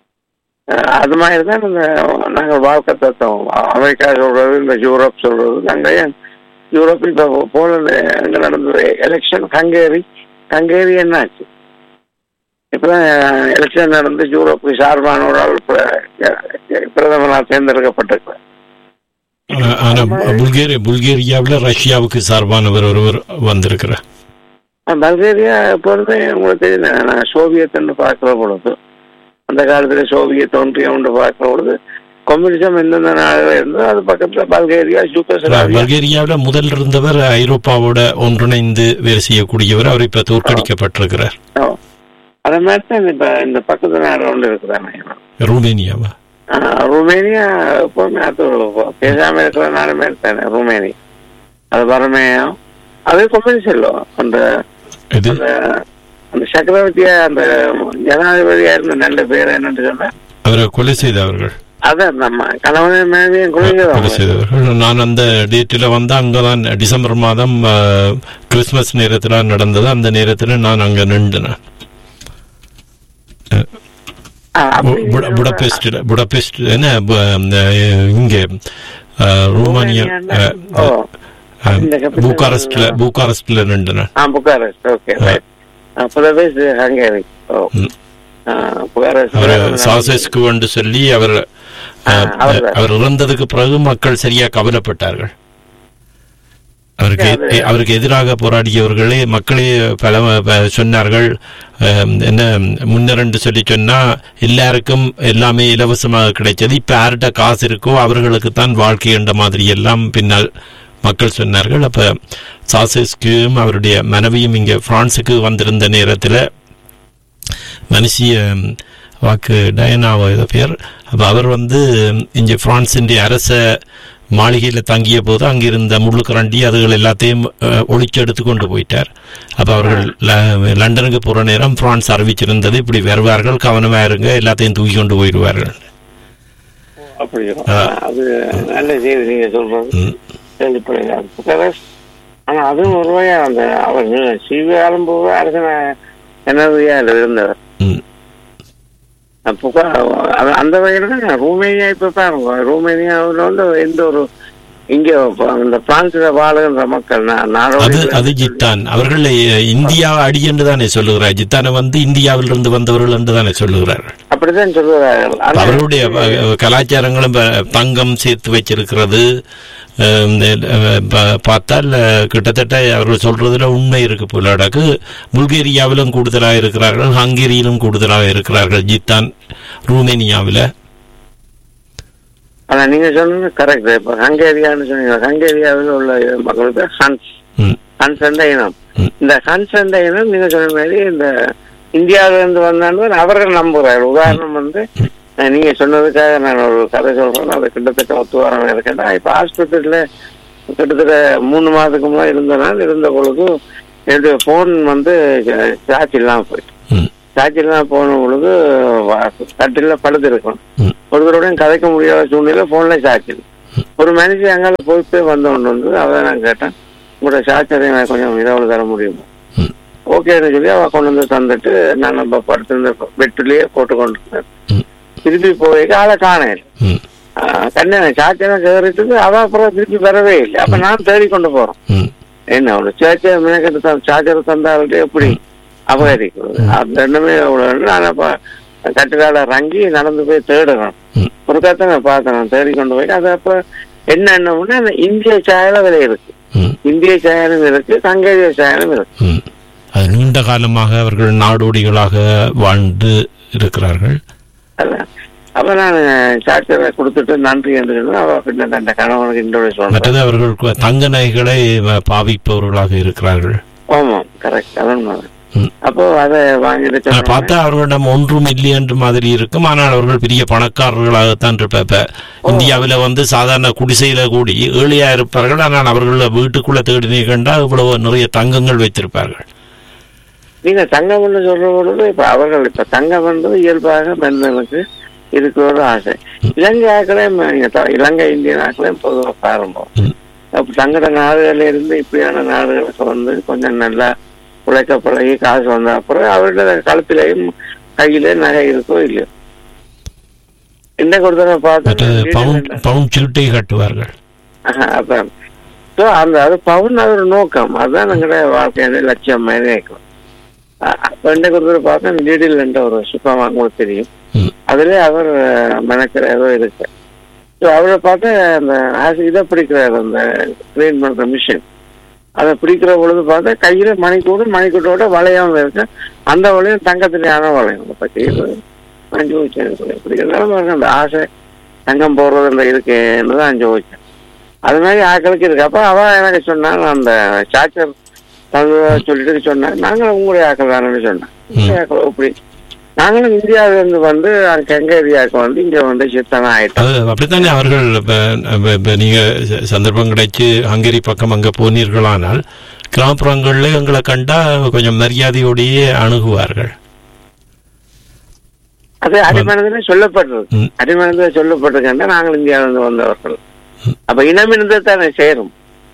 [SPEAKER 1] அஹ் அது மாதிரி தான் இந்த நாங்கள் வாழ்க்கை தத்துவம் அமெரிக்கா சொல்றது இந்த யூரோப் சொல்றது நாங்கள் ஏன் யூரோப்பில் இப்போ போலந்து அங்கே நடந்தது எலெக்ஷன் ஹங்கேரி ஹங்கேரி என்னாச்சு இப்பதான் எலெக்ஷன் நடந்து யூரோப்புக்கு சார்பான ஒரு ஆள் பிர- பிரதமராக தேர்ந்தெடுக்கப்பட்டிருக்கிறார்
[SPEAKER 2] ஆ- ஆனா புல்கேரியா புல்கேரியாவில் ரஷ்யாவுக்கு சார்பானவர் ஒருவர் வந்திருக்கிறார்
[SPEAKER 1] அஹ் பல்கேரியா எப்பொழுதுமே உங்களுக்கு தெரியும் நான் சோவியத்னு பார்க்கிற பொழுது அந்த காலத்துல சோவியத் ஒன்றியம்னு பார்க்கிற பொழுது கம்யூனிசம் எந்தெந்த நாடுகள் இருந்தோ அது பக்கத்துல பல்கேரியா யூகோஸ்லாவியா
[SPEAKER 2] பல்கேரியாவில் முதல் இருந்தவர் ஐரோப்பாவோட ஒன்றிணைந்து வேலை செய்யக்கூடியவர் அவர் இப்ப தோற்கடிக்கப்பட்டிருக்கிறார்
[SPEAKER 1] ஓ. அதே மாதிரி தான் இப்ப இந்த பக்கத்து நாடு ஒன்று இருக்குதானே
[SPEAKER 2] ருமேனியாவா
[SPEAKER 1] ஆஹ் ருமேனியா எப்பவுமே அது பேசாம இருக்கிற நாடு மாதிரி தானே ருமேனியா அது வறுமையும் அது கம்யூனிஸ்ட் இல்லை அந்த
[SPEAKER 2] இது
[SPEAKER 1] அந்த அந்த சக்கரவர்த்தியா அந்த ஜனாதிபதியா இருந்த நல்ல பேர் என்னன்னு சொன்னா
[SPEAKER 2] அவரை கொலை செய்தவர்கள்
[SPEAKER 1] அதான் நம்ம கணவனை மனைவியும்
[SPEAKER 2] கொலை
[SPEAKER 1] குழந்தை
[SPEAKER 2] செய்தவர்கள் நான் அந்த டேட்டில் வந்து அங்கதான் டிசம்பர் மாதம் ஆ, கிறிஸ்மஸ் நேரத்தில் நடந்தது அந்த நேரத்தில் நான் அங்க நின்றுனேன் பு- புட- புடபெஸ்டில் புடபெஸ்ட் என்ன பு- இந்த, இங்கே ஆ, ரோமானியா ஆ,
[SPEAKER 1] ஓ
[SPEAKER 2] ஆ,
[SPEAKER 1] இந்த capital-
[SPEAKER 2] பூக்காரஸ்ட்ல பூக்காரஸ்ட்ல நின்றுனேன்
[SPEAKER 1] ஆ Bucharest okay right Budapest Hungary ஓ
[SPEAKER 2] ம்.
[SPEAKER 1] புகாரெஸ்ட்
[SPEAKER 2] அவர் சாசஸ்க்கு வந்து சொல்லி அவர்
[SPEAKER 1] ஆ,
[SPEAKER 2] ஆ,
[SPEAKER 1] அவர்தான்.
[SPEAKER 2] அவர் இறந்ததுக்கு பிறகு மக்கள் சரியா கவலைப்பட்டார்கள் அவருக்கு
[SPEAKER 1] அது-
[SPEAKER 2] எ- அவருக்கு எதிராக போராடியவர்களே மக்களே பல ப- சொன்னார்கள் ஆம், என்ன முன்னரண்டு சொல்லி சொன்னா எல்லாருக்கும் எல்லாமே இலவசமாக கிடைச்சது இப்ப யார்கிட்ட காசு இருக்கோ அவர்களுக்கு தான் வாழ்க்கை என்ற மாதிரி எல்லாம் பின்னால் மக்கள் சொன்னார்கள் அப்ப சாசஸ்கும் அவருடைய மனைவியும் இங்க பிரான்சுக்கு வந்திருந்த நேரத்தில் மனுஷிய வாக்கு டயனாவோ ஏதோ பேர் அப்போ அவர் வந்து இங்கே பிரான்சின் அரச மாளிகையில் தங்கிய போது அங்கிருந்த முள்ளுக்கரண்டி அதுகள் எல்லாத்தையும் அஹ், ஒழிச்செடுத்து கொண்டு போயிட்டார் அப்போ அவர்கள் ல- லண்டனுக்கு போகிற நேரம் பிரான்ஸ் அறிவிச்சிருந்தது இப்படி வருவார்கள் கவனமாக இருங்க எல்லாத்தையும் தூக்கி கொண்டு போயிடுவார்கள்
[SPEAKER 1] அப்படி
[SPEAKER 2] ஆ.
[SPEAKER 1] அது நல்ல செய்தி நீங்க சொல்றது
[SPEAKER 2] ம்.
[SPEAKER 1] கேள்விப்படுகிறார் புகாரெஸ்ட் ஆனா அதுவும் ஒரு வகையா அந்த அவர் சிவிகாலம் போக அரசன என்னதையா இருந்தவர்
[SPEAKER 2] ம்.
[SPEAKER 1] புகா அது- அந்த வகையில தான் ரூமேனியா இப்ப பாருங்க ரூமேனியாவில் வந்து எந்த ஒரு இங்க இந்த பிரான்ஸ்ல வாழுகின்ற மக்கள் நா-
[SPEAKER 2] அது
[SPEAKER 1] நாடோடி
[SPEAKER 2] அது ஜித்தான் அவர்கள் அஹ், இந்தியா அடி என்று தானே சொல்லுகிறார் ஜித்தானை வந்து இந்தியாவிலிருந்து வந்தவர்கள் என்று தானே சொல்லுகிறார்கள்
[SPEAKER 1] அப்படிதான் சொல்லுகிறார்கள் ஆனா-
[SPEAKER 2] அவருடைய அஹ், கலாச்சாரங்களும் ப- தங்கம் சேர்த்து வச்சிருக்கிறது அஹ், இந்த, அஹ், ப- பார்த்தால் அஹ், கிட்டத்தட்ட அவர்கள் சொல்றதுல உண்மை இருக்கு போலாடாக்கு புல்கேரியாவிலும் கூடுதலாக இருக்கிறார்கள் ஹங்கேரியிலும் கூடுதலாக இருக்கிறார்கள் ஜித்தான் ரூமேனியாவில்
[SPEAKER 1] ஆனா நீங்க சொன்னது கரெக்ட் இப்ப ஹங்கேரியான்னு சொன்னீங்க ஹங்கேரியாவில் உள்ள மக்கள் பேர் ஹன்ஸ்
[SPEAKER 2] ம்,
[SPEAKER 1] ஹன்ஸ் என்ற இனம்
[SPEAKER 2] ம்.
[SPEAKER 1] இந்த ஹன்ஸ் என்ற இனம் நீங்க சொன்ன மாதிரி இந்த இந்தியாவில இருந்து வந்தான்னு அவர்கள் நம்புறாரு உதாரணம் வந்து அஹ், நீங்க சொன்னதுக்காக நான் ஒரு கதை சொல்றேன் அது கிட்டத்தட்ட ஒத்து வர இருக்கேன் இப்ப ஹாஸ்பிட்டல்ல கிட்டத்தட்ட மூணு மாதத்துக்கு முன்னாடி இருந்த நாள் இருந்த பொழுது என்னுடைய போன் வந்து சார்ஜ் இல்லாம போயிட்டு
[SPEAKER 2] ம்
[SPEAKER 1] சார்ஜ் இல்லாம போன பொழுது கட்டில படுத்து இருக்கும்
[SPEAKER 2] ம்
[SPEAKER 1] ஒருத்தருடன் கதைக்க முடியாத சூழ்நிலை போன்ல சார்ஜ் இல்லை ஒரு மனுஷன் அங்கால போய் போய் வந்தவன் வந்து அவன் நான் கேட்டேன் உங்களோட சார்ஜரை கொஞ்சம் இதாவில் தர முடியுமா
[SPEAKER 2] ம்
[SPEAKER 1] ஓகேன்னு சொல்லி அவ கொண்டு வந்து தந்துட்டு நான் நம்ம படுத்திருந்த பெட்லேயே போட்டு கொண்டு இருந்தேன்
[SPEAKER 2] ம்
[SPEAKER 1] திருப்பி போய் ஆளை காணேன்
[SPEAKER 2] ம்
[SPEAKER 1] கண்ணு சார்ஜெல்லாம் கேறிட்டு அவ அப்புறம் திருப்பி வரவே இல்லை அப்ப நான் தேடி கொண்டு போறோம்
[SPEAKER 2] ம்
[SPEAKER 1] என்ன ஒரு சேர்ச்சை மினக்கெட்டு தான் சார்ஜர் தந்தாள்கிட்ட எப்படி அபகரிக்கிறது அந்த எண்ணமே அவ்வளவு நான் அப்ப கட்டுக்கால இறங்கி நடந்து போய் தேடுறேன்
[SPEAKER 2] ம்
[SPEAKER 1] ஒரு கத்தை நான் பார்த்தேன் நான் தேடி கொண்டு போய் அது அப்ப என்ன என்னன்னா அந்த இந்திய சாயல விலை இருக்கு
[SPEAKER 2] ம்
[SPEAKER 1] இந்திய சாயலும் இருக்கு சங்கேதிய சாயலும் இருக்கு
[SPEAKER 2] ம் அது நீண்ட காலமாக அவர்கள் நாடோடிகளாக வாழ்ந்து இருக்கிறார்கள்
[SPEAKER 1] அதான். அப்ப நான் சார்ஜரை கொடுத்துட்டு நன்றி என்று சொன்னா, அவ பின்ன அந்த கணவனுக்கு இன்றோட சொல்றேன்
[SPEAKER 2] மற்றது அவர்கள் கு- தங்க நகைகளை வ- பாவிப்பவர்களாக இருக்கிறார்கள்
[SPEAKER 1] ஆமாம் கரெக்ட் அதான் உண்மைதான்.
[SPEAKER 2] ம்.
[SPEAKER 1] அப்போ அதை வாங்கிட்டு
[SPEAKER 2] ஆனா,
[SPEAKER 1] சொன்னேன்.
[SPEAKER 2] பார்த்தா அவர்களிடம் ஒன்று மில்லியன் மாதிரி இருக்கும் ஆனால் அவர்கள் பெரிய பணக்காரர்களாகத்தான் இருப்ப இப்ப இந்தியாவில வந்து சாதாரண குடிசையில கூடி ஏழையா இருப்பார்கள் ஆனால் அவர்கள் வீட்டுக்குள்ள தேடினே கண்டா இவ்வளவு நிறைய தங்கங்கள் வைத்திருப்பார்கள்
[SPEAKER 1] நீங்க தங்கம்னு சொல்ற பொழுது இப்ப அவர்கள் இப்ப தங்கம்ன்றது இயல்பாக பெண்களுக்கு இருக்கிற ஒரு ஆசை இலங்கை ஆக்களையும் நீங்க த- இலங்கை இந்தியன் ஆக்களையும் பொதுவாக பாரும்போம்
[SPEAKER 2] ம்.
[SPEAKER 1] அப்ப தங்கட நாடுகள்ல இருந்து இப்படியான நாடுகளுக்கு வந்து கொஞ்சம் நல்லா உழைக்க பழகி காசு வந்த அப்புறம் அவர்களோட கழுத்திலையும் கையில நகை இருக்கோ இல்லையோ இன்னைக்கு ஒரு தடவை
[SPEAKER 2] மற்றது பவுன்
[SPEAKER 1] பார்த்தேன்
[SPEAKER 2] பவுன் சில்ட்டை கட்டுவார்கள்
[SPEAKER 1] அதான் So, அந்த அது பவுன் அது ஒரு நோக்கம் அதுதான் எங்களுடைய வாழ்க்கையோட லட்சியம் மாதிரி இருக்கும் அ- அப்ப இன்னைக்கு ஒரு தடவை பார்த்தேன் லீடில் என்ற ஒரு சுத்தமாக உங்களுக்கு தெரியும்
[SPEAKER 2] ம்
[SPEAKER 1] அதுல அவர் மெனக்கிற ஏதோ இருக்கு ஸோ அவரை பார்த்து அந்த ஆசி- இதை பிடிக்கிறார் அந்த கிளீன் பண்ற மிஷின் அதை பிடிக்கிற பொழுது பார்த்தா கையில மணிக்கூடு மணிக்கூட்டோட வளையம் இருக்கு அந்த வளையம் தங்கத்திலேயான வளையம் அதை பத்தி நான் ஜோதிச்சேன் பிடிக்கிறதால பாருங்க அந்த ஆசை தங்கம் போடுறது இந்த இருக்குன்னு தான் ஜோதிச்சேன் அது மாதிரி ஆக்களுக்கு இருக்கு அப்ப அவ எனக்கு சொன்னாங்க அந்த சார்ஜர் சொல்லிட்டு சொன்னாங்க நாங்களும் உங்களுடைய ஆக்கள் தானே சொன்னேன் உங்களுடைய ஆக்கள் எப்படி நாங்களும் இந்தியாவில இருந்து வந்து அங்க எங்க ஏரியாவுக்கு வந்து இங்க வந்து சித்தனா ஆயிட்டோம்
[SPEAKER 2] அது அப்படித்தானே அவர்கள் இப்ப இப்ப- இப்ப நீங்க ச- சந்தர்ப்பம் கிடைச்சு ஹங்கேரி பக்கம் அங்க போனீர்களானால் கிராமப்புறங்கள்ல எங்களை கண்டா கொஞ்சம் மரியாதையோடையே அணுகுவார்கள்
[SPEAKER 1] அது அடிமனதிலே சொல்லப்பட்டிருக்கு
[SPEAKER 2] ம்.
[SPEAKER 1] அடிமனதில் சொல்லப்பட்டிருக்கா நாங்கள் இந்தியாவில இருந்து வந்தவர்கள் அப்ப இனமினத்தை தானே சேரும்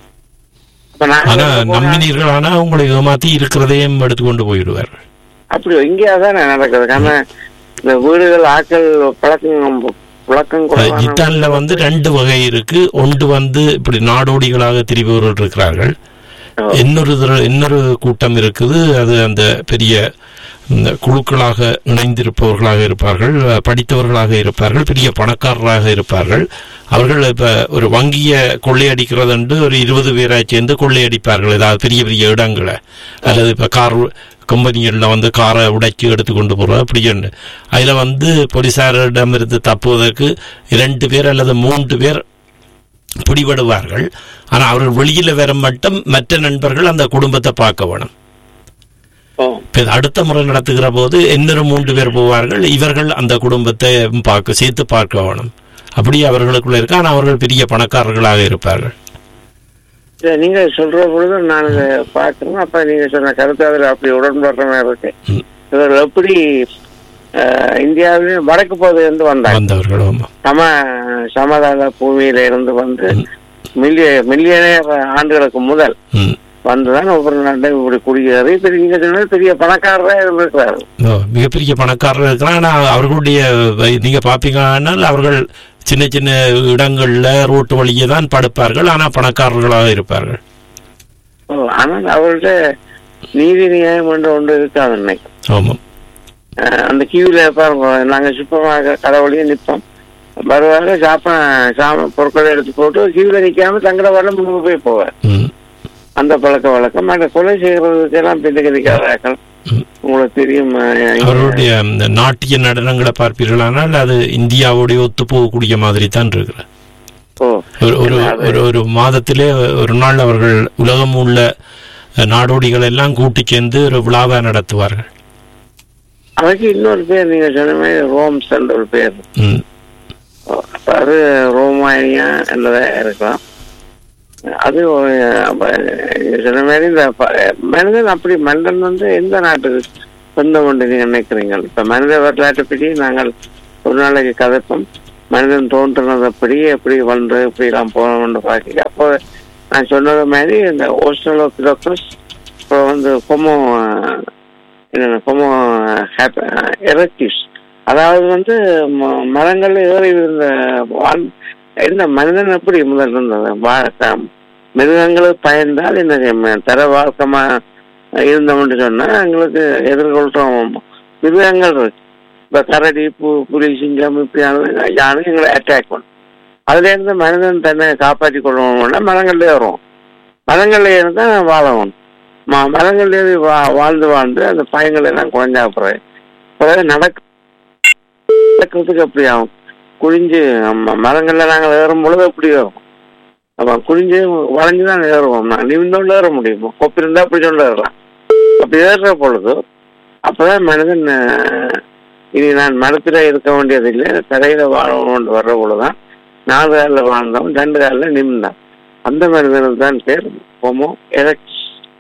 [SPEAKER 1] அப்ப நாங்க
[SPEAKER 2] ஆனா
[SPEAKER 1] அங்க போனா-
[SPEAKER 2] நம்பினீர்கள் ஆனா உங்களை ஏமாத்தி இருக்கிறதையும் எடுத்துக்கொண்டு போயிடுவார்கள்
[SPEAKER 1] அப்படி இங்கே அதானே நடக்குது காரணம் இந்த வீடுகள் ஆக்கள் பழக்கம் புழக்கம்
[SPEAKER 2] இப்ப
[SPEAKER 1] குறைவான
[SPEAKER 2] ஜித்தான்ல வந்து ரெண்டு வகை இருக்கு ஒன்று வந்து இப்படி நாடோடிகளாக திரிபவர்கள் இருக்கிறார்கள்
[SPEAKER 1] ஓ.
[SPEAKER 2] இன்னொரு தர- இன்னொரு கூட்டம் இருக்குது அது அந்த பெரிய இந்த குழுக்களாக இணைந்திருப்பவர்களாக இருப்பார்கள் அஹ், படித்தவர்களாக இருப்பார்கள் பெரிய பணக்காரராக இருப்பார்கள் அவர்கள் இப்ப ஒரு வங்கியை கொள்ளையடிக்கிறது என்று ஒரு இருபது பேராய் சேர்ந்து கொள்ளையடிப்பார்கள் ஏதாவது பெரிய பெரிய இடங்களை அல்லது இப்ப கார் கம்பெனிகளில் வந்து காரை உடைச்சு எடுத்து கொண்டு போறது அப்படி ஒன்று அதில் வந்து போலீசாரிடமிருந்து தப்புவதற்கு இரண்டு பேர் அல்லது மூன்று பேர் பிடிபடுவார்கள் ஆனால் அவர்கள் வெளியில் வர மட்டும் மற்ற நண்பர்கள் அந்த குடும்பத்தை பார்க்க வேணும்
[SPEAKER 1] ஓ.
[SPEAKER 2] இப்ப இது அடுத்த முறை நடத்துகிற போது இன்னொரு மூன்று பேர் போவார்கள் இவர்கள் அந்த குடும்பத்தை பார்க்க சேர்த்து பார்க்க வேணும் அப்படி அவர்களுக்குள்ள இருக்கு ஆனால் அவர்கள் பெரிய பணக்காரர்களாக இருப்பார்கள்
[SPEAKER 1] சரி, நீங்க சொல்ற பொழுது நான் இதை பார்க்கிறேன் அப்ப நீங்க சொன்ன கருத்து அதுல அப்படி உடன்படுற மாதிரி இருக்கு
[SPEAKER 2] ம்.
[SPEAKER 1] இவர்கள் எப்படி அஹ், இந்தியாவிலும் வடக்கு பகுதியிலிருந்து வந்தாங்க
[SPEAKER 2] வந்தவர்கள் ஆமா.
[SPEAKER 1] சம சமதள பூமியில இருந்து வந்து மில்லிய மில்லியனே ஆண்டுகளுக்கு முதல்
[SPEAKER 2] ம்.
[SPEAKER 1] வந்துதான் ஒவ்வொரு நாட்டையும் இப்படி குடியேறி பெரிய நீங்க சொன்னது பெரிய பணக்காரரா இருந்திருக்கிறாரு
[SPEAKER 2] ஓ, மிகப்பெரிய பணக்காரர் இருக்கிறான் ஆனால் அவர்களுடைய வ- நீங்க பார்ப்பீங்கன்னா அவர்கள் சின்ன சின்ன இடங்கள்ல ரோட்டு வழியே தான் படுப்பார்கள் ஆனால் பணக்காரர்களாக இருப்பார்கள்
[SPEAKER 1] ஓ, ஆனால் அவர்கள்ட்ட நீதி நியாயம் என்று ஒன்று இருக்காது இன்னைக்கு
[SPEAKER 2] ஆமாம்
[SPEAKER 1] அஹ், அந்த கியூல பாருங்க நாங்க சுப்பமாக கடவுளையும் நிற்போம் வருவாங்க சாப்ப சாம பொருட்களை எடுத்து போட்டு கியூல நிக்காம தங்கட வரல முன்பு போய் போவார்
[SPEAKER 2] ம்
[SPEAKER 1] அந்த பழக்க வழக்கம் அந்த கொலை செய்யறதுக்கெல்லாம் பின்னுக்கு நிற்காதாக்கள்
[SPEAKER 2] ம்.
[SPEAKER 1] உங்களுக்கு தெரியும் அஹ்,
[SPEAKER 2] அவருடைய இந்த நாட்டிய நடனங்களை பார்ப்பீர்களானால் அது இந்தியாவோடைய ஒத்து போகக்கூடிய மாதிரி தான் இருக்கிறது
[SPEAKER 1] ஓ
[SPEAKER 2] ஒரு ஒரு ஒரு ஒரு மாதத்திலே ஒரு நாள் அவர்கள் உலகம் உள்ள அஹ், நாடோடிகள் எல்லாம் கூட்டி சேர்ந்து ஒரு விழாவை நடத்துவார்கள்
[SPEAKER 1] அதுக்கு இன்னொரு பேர் நீங்க சொன்ன மாதிரி ரோம்ஸ் என்ற ஒரு பேர்
[SPEAKER 2] ம்
[SPEAKER 1] ஓ, அப்ப அது ரோமானியா என்றதா இருக்கலாம் அது ஒரு, அப்ப, சொன்ன மாதிரி இந்த ப- மனிதன் அப்படி மனிதன் வந்து எந்த நாட்டுக்கு சொந்தம் என்று நீங்க நினைக்கிறீங்க இப்ப மனித வரலாற்றை பற்றி நாங்கள் ஒரு நாளைக்கு கதைப்போம் மனிதன் தோன்றினது எப்படி எப்படி வந்து எப்படி எல்லாம் போனோம்னு பார்க்க அப்போ நான் சொன்னது மாதிரி இந்த ஓஸ்ட்ரலோபிலோக்கஸ் அப்புறம் வந்து கொமோ என்னென்ன கொமோ எரக்டிஸ் அதாவது வந்து ம- மரங்கள்ல ஏறி இருந்த வாழ் என்ன மனிதன் எப்படி முதல் இருந்தது வா- மிருகங்களுக்கு பயந்தால் என்ன செய்ய தர வாழ்க்கமா இருந்தோம்னு சொன்னா எங்களுக்கு எதிர்கொள்றோம் மிருகங்கள் இருக்கு இப்ப கரடி பு புலி சிங்கம் இப்படியான யானை எங்களை அட்டாக் பண்ணும் அதுல இருந்து மனிதன் தன்னை காப்பாற்றி கொள்ளணும்னா மரங்கள்ல ஏறும் மரங்கள்ல இருந்தா வாழணும் ம- மரங்கள்ல ஏறி வா வாழ்ந்து வாழ்ந்து அந்த பயங்கள் எல்லாம் குறைஞ்சா பிறகு பிறகு நடக்க நடக்கிறதுக்கு எப்படி ஆகும் குழிஞ்சு ம- மரங்கள்ல நாங்கள் ஏறும் பொழுது எப்படி ஏறும் அப்ப குழிஞ்சு வளைஞ்சு தான் ஏறுவோம் நான் நிமிந்தோண்டு ஏற முடியும் கொப்பி இருந்தா அப்படி சொல்ல ஏறலாம் அப்படி ஏறுற பொழுது அப்பதான் மனிதன் அஹ், இனி நான் மரத்துல இருக்க வேண்டியதில்லை தரையில வாழணும்னு வர்ற பொழுதுதான் நாலு காலில் வாழ்ந்தவன் ரெண்டு காலில் நிமிந்தான் அந்த மனிதனுக்கு தான் பேர் ஹோமோ எரக்ஸ்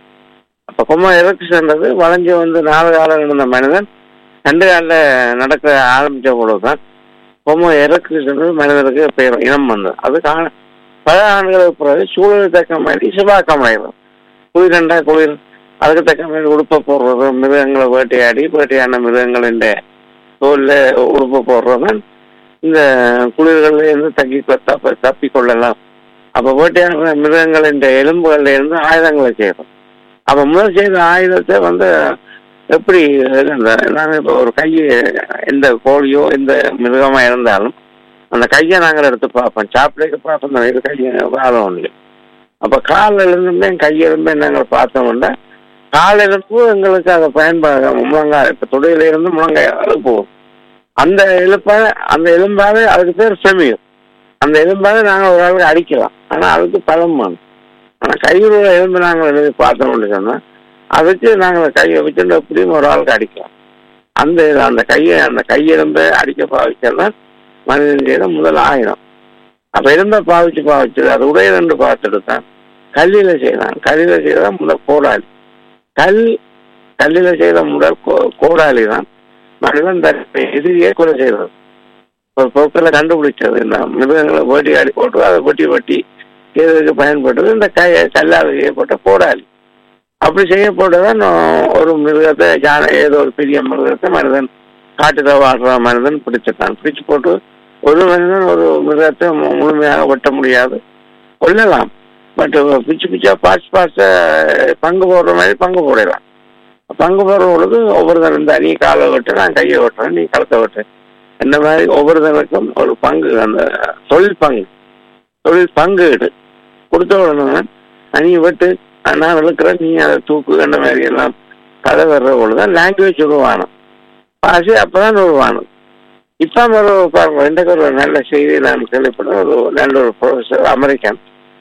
[SPEAKER 1] அப்ப ஹோமோ எரக்ஸ்ன்றது வளைஞ்சு வந்து நாலு காலம் இருந்த மனிதன் ரெண்டு காலில் நடக்க ஆரம்பிச்ச பொழுதுதான் ஹோமோ எரக்ஸ்ன்றது மனிதனுக்கு பெயர் இனம் வந்தது அது காண பல ஆண்டுகளுக்கு பிறகு சூழலுக்கு தக்க மாதிரி சிவாக்கமாயிடும் குளிர் ரெண்டா குளிர் அதுக்கு தக்க மாதிரி உடுப்பை போடுறது மிருகங்களை வேட்டையாடி வேட்டையான மிருகங்களின் தோல்ல உடுப்பை போடுறதும் இந்த குளிர்கள்ல இருந்து தங்கி தப்ப தப்பி கொள்ளலாம் அப்ப வேட்டையாடுற மிருகங்களின் எலும்புகள்ல இருந்து ஆயுதங்களை செய்யறோம் அப்ப முதல் செய்த ஆயுதத்தை வந்து எப்படி இந்த நாங்கள் இப்போ ஒரு கையை எந்த கோழியோ எந்த மிருகமா இருந்தாலும் அந்த கையை நாங்கள் எடுத்து பார்ப்போம் சாப்பிடைக்கு பார்ப்போம் இது கையை வாதம் இல்லை அப்ப கால் எலும்புமே கை எலும்பே நாங்கள் பார்த்தோம்னா கால் எலும்பு எங்களுக்கு அதை பயன்பாடு முழங்காய் இப்ப தொடையில இருந்து முழங்காய் அது போகும் அந்த எலுப்பை அந்த எலும்பாவே அதுக்கு பேர் செமியும் அந்த எலும்பாவே நாங்கள் ஒரு ஆளுக்கு அடிக்கலாம் ஆனா அதுக்கு பலம் வேணும் ஆனா கையில் உள்ள எலும்பு நாங்கள் எழுதி பார்த்தோம்னு சொன்னா அதுக்கு நாங்கள் கையை வச்சுட்டு எப்படியும் ஒரு ஆளுக்கு அடிக்கலாம் அந்த இது அந்த கையை அந்த கையெலும்பை அடிக்க பாவிச்சோம்னா மனிதன் செய்த முதல் ஆயுதம் அப்ப எலும்பை பாவிச்சு பாவிச்சு அது உடைய ரெண்டு பார்த்துட்டு தான் கல்லில செய்யலாம் கல்லில செய்தா முதல் கோடாலி கல் கல்லில செய்த முதல் கோ- கோடாலி தான் மனிதன் தன் எதிரியே கொலை செய்தது ஒரு பொருட்களை கண்டுபிடிச்சது இந்த மிருகங்களை வேட்டையாடி போட்டு அதை வெட்டி வெட்டி இதுக்கு பயன்பட்டது இந்த கை கல்லால் செய்யப்பட்ட கோடாலி அப்படி செய்யப்பட்டதான் ஒரு மிருகத்தை யானை ஏதோ ஒரு பெரிய மிருகத்தை மனிதன் காட்டுல வாழ்ற மனிதன் பிடிச்சிட்டான் பிடிச்சு போட்டு ஒரு மனிதன் ஒரு மிருகத்தை மு- முழுமையாக வெட்ட முடியாது கொல்லலாம் பட் பிச்சு பிச்சா பார்ட்ஸ் பார்ட்ஸை பங்கு போடுற மாதிரி பங்கு போடலாம் பங்கு போடுற பொழுது ஒவ்வொருத்தர் இந்த நீ காலை வெட்டு நான் கையை வெட்டுறேன் நீ கழுத்தை வெட்டு இந்த மாதிரி ஒவ்வொருத்தருக்கும் ஒரு பங்கு அந்த தொழில் பங்கு தொழில் பங்கீடு கொடுத்த உடனே நீ வெட்டு நான் விழுக்கிறேன் நீ அதை தூக்கு அந்த மாதிரி எல்லாம் கதை வர்ற பொழுதுதான் லாங்குவேஜ் உருவானம் பாஷை அப்பதான் உருவானம் இப்ப ஒரு பாருங்க இன்றைக்கு ஒரு நல்ல செய்தி நான் கேள்விப்பட்டேன் ஒரு நல்ல ஒரு ப்ரொஃபஸர் அமெரிக்கன்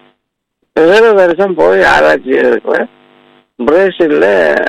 [SPEAKER 1] ஏழு வருஷம் போய் ஆராய்ச்சி இருக்கிற பிரேசில்ல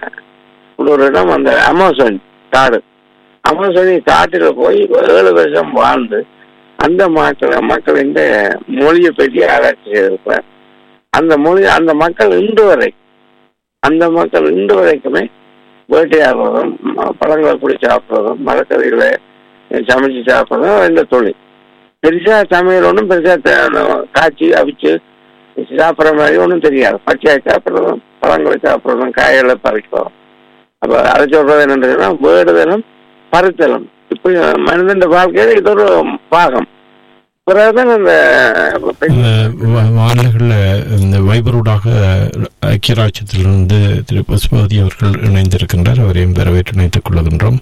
[SPEAKER 1] ஒரு இடம் அந்த அமேசான் காடு அமேசானி காட்டுல போய் ஏழு வருஷம் வாழ்ந்து அந்த மக்கள் மக்கள் இந்த மொழியை பற்றி ஆராய்ச்சி செய்திருப்பார் அந்த மொழி அந்த மக்கள் இன்று வரை அந்த மக்கள் இன்று வரைக்குமே வேட்டையாடுறதும் ம- பழங்களை பிடி சாப்பிட்றதும் மரக்கறிகளை சமைச்சு சாப்பிட்றதும் இந்த தொழில் பெருசா சமையல் ஒன்றும் பெருசா த- காய்ச்சி அவிச்சு சாப்பிட்ற மாதிரி ஒன்றும் தெரியாது பச்சையாக சாப்பிட்றதும் பழங்களை சாப்பிட்றதும் காய்களை பறிக்கிறதும் அப்போ அதை சொல்றது என்னன்றதுன்னா வேடுதலும் பறித்தலும் இப்படி மனிதன் வாழ்க்கையில இது ஒரு பாகம் பிறகுதான் இந்த
[SPEAKER 2] இந்த வா- வானிலைகள்ல இந்த வைபரோடாக ஐக்கிய ராஜ்யத்திலிருந்து திரு பசுபதி அவர்கள் இணைந்திருக்கின்றார் அவரையும் வரவேற்று இணைத்துக் கொள்கின்றோம்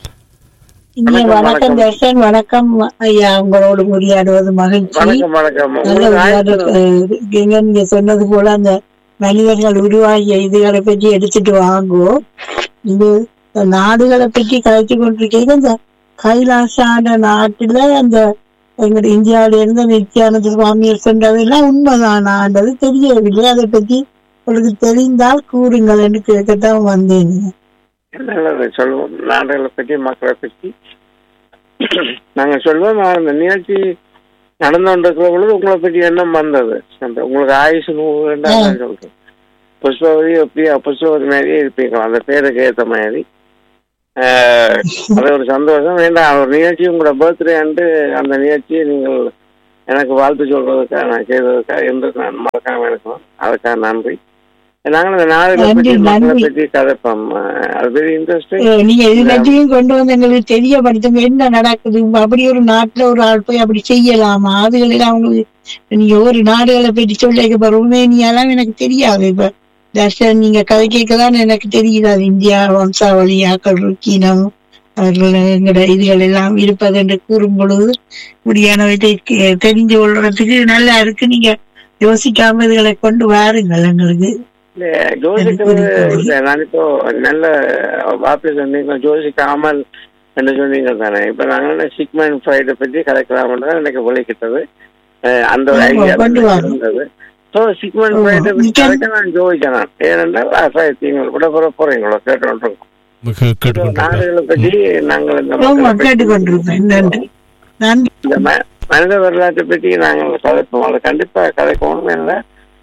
[SPEAKER 3] இங்கே
[SPEAKER 1] வணக்கம்,
[SPEAKER 3] வணக்கம்
[SPEAKER 1] வணக்கம்.
[SPEAKER 3] தர்ஷன் வணக்கம் ஐயா உங்களோடு உரையாடுவது மகிழ்ச்சி
[SPEAKER 1] வணக்கம் வணக்கம்
[SPEAKER 3] நல்ல
[SPEAKER 1] உங்களுக்கு
[SPEAKER 3] உரையாடல்
[SPEAKER 1] ஆயிரத்தி-
[SPEAKER 3] இருக்கீங்க. நீங்க சொன்னது போல அந்த மனிதர்கள் உருவாகிய இதுகளை பற்றி எடுத்துட்டு வாங்குவோம் இது இந்த நாடுகளை பற்றி கழிச்சு கொண்டிருக்கீங்க இந்த கைலாசான நாட்டுல அந்த எங்க இந்தியாவில இருந்து நித்யானந்த சுவாமிகள் சொன்னதெல்லாம் உண்மைதானான்றது தெரியவில்லை அதை பற்றி உங்களுக்கு தெரிந்தால் கூறுங்கள் என்று கேட்கத்தான் வந்தேன்
[SPEAKER 1] நல்லது சொல்லுவோம் நாடுகளை பற்றி மக்களை பற்றி நாங்க சொல்லுவோம் அந்த நிகழ்ச்சி நடந்து கொண்டிருக்கிற பொழுது உங்களை பற்றி எண்ணம் வந்தது அந்த உங்களுக்கு ஆயுசு நூறு வேண்டாம் நான் சொல்றேன் புஷ்பவதி எப்படியா புஷ்பவதி மாதிரியே இருப்பீங்களா அந்த பேருக்கு ஏத்த மாதிரி ஆஹ், அது ஒரு சந்தோஷம் வேண்டாம் ஒரு நிகழ்ச்சி உங்களோட பர்த்டே அன்று அந்த நிகழ்ச்சியை நீங்கள் எனக்கு வாழ்த்து சொல்றதுக்காக நான் செய்ததுக்காக என்று நான் மறக்காம இருக்கணும் அதுக்காக நன்றி நாங்கள் இந்த நாடுகளை
[SPEAKER 3] நன்றி,
[SPEAKER 1] பற்றி மக்களை
[SPEAKER 3] நன்றி.
[SPEAKER 1] பற்றி கதைப்போம் ஆஹ், அது பெரிய இன்ட்ரெஸ்டிங்
[SPEAKER 3] அஹ் நீங்க எல்லாத்தையும் கொண்டு வந்து எங்களுக்கு தெரியப்படுத்துங்க என்ன நடக்குது அப்படி ஒரு நாட்டுல ஒரு ஆள் போய் அப்படி செய்யலாமா அதுகளெல்லாம் அவங்களுக்கு நீங்க ஒரு நாடுகளை பற்றி சொல்ல இப்ப ருமேனியாலாம் எனக்கு தெரியாது இப்ப தர்ஷன் நீங்க கதை கேட்கலாம் எனக்கு தெரியுது அது இந்தியா வம்சாவளி ஆக்கள் ருக்கீனம் அவர்கள் எங்கட இதுகள் எல்லாம் இருப்பது என்று கூறும் பொழுது இப்படியானவற்றை கே- தெரிஞ்சு கொள்றதுக்கு நல்லா இருக்கு நீங்க யோசிக்காம இதுகளை கொண்டு வாருங்கள் எங்களுக்கு
[SPEAKER 1] இல்ல, யோசிக்கிறது இல்ல நான் இப்போ நல்ல வார்த்தை சொன்னீங்க யோசிக்காமல் என்று சொன்னீங்க தானே இப்ப நாங்க சிக்மன் ஃப்ரைடை பற்றி கலைக்கலாம் எனக்கு விளைக்கிட்டது அஹ் அந்த ஒரு
[SPEAKER 3] ஆமா,
[SPEAKER 1] ஐடியா
[SPEAKER 3] கொண்டு வாங்க.
[SPEAKER 1] இருந்தது ஸோ சிக்மன்
[SPEAKER 3] ஆமா.
[SPEAKER 1] ஃப்ரைடை பற்றி
[SPEAKER 3] நிச்சயம்.
[SPEAKER 1] கலைக்க நான் யோசிக்கிறேன் ஏனென்றால் அசாயத்தி நீங்கள் விட போற போறீங்களோ கேட்டுருக்கோம்
[SPEAKER 2] கே- கேட்டுக்கொண்டிருக்கிறேன்
[SPEAKER 1] நாடுகளை பற்றி நாங்கள் இந்த
[SPEAKER 3] ஆமா
[SPEAKER 1] மக்களை பற்றி
[SPEAKER 3] கேட்டுக்கொண்டிருப்பேன் நன்றி நன்றி
[SPEAKER 1] இந்த ம- மனித வரலாற்றை பற்றி நாங்கள் கதைப்போம் அதை கண்டிப்பா கதைக்கணும் இல்லை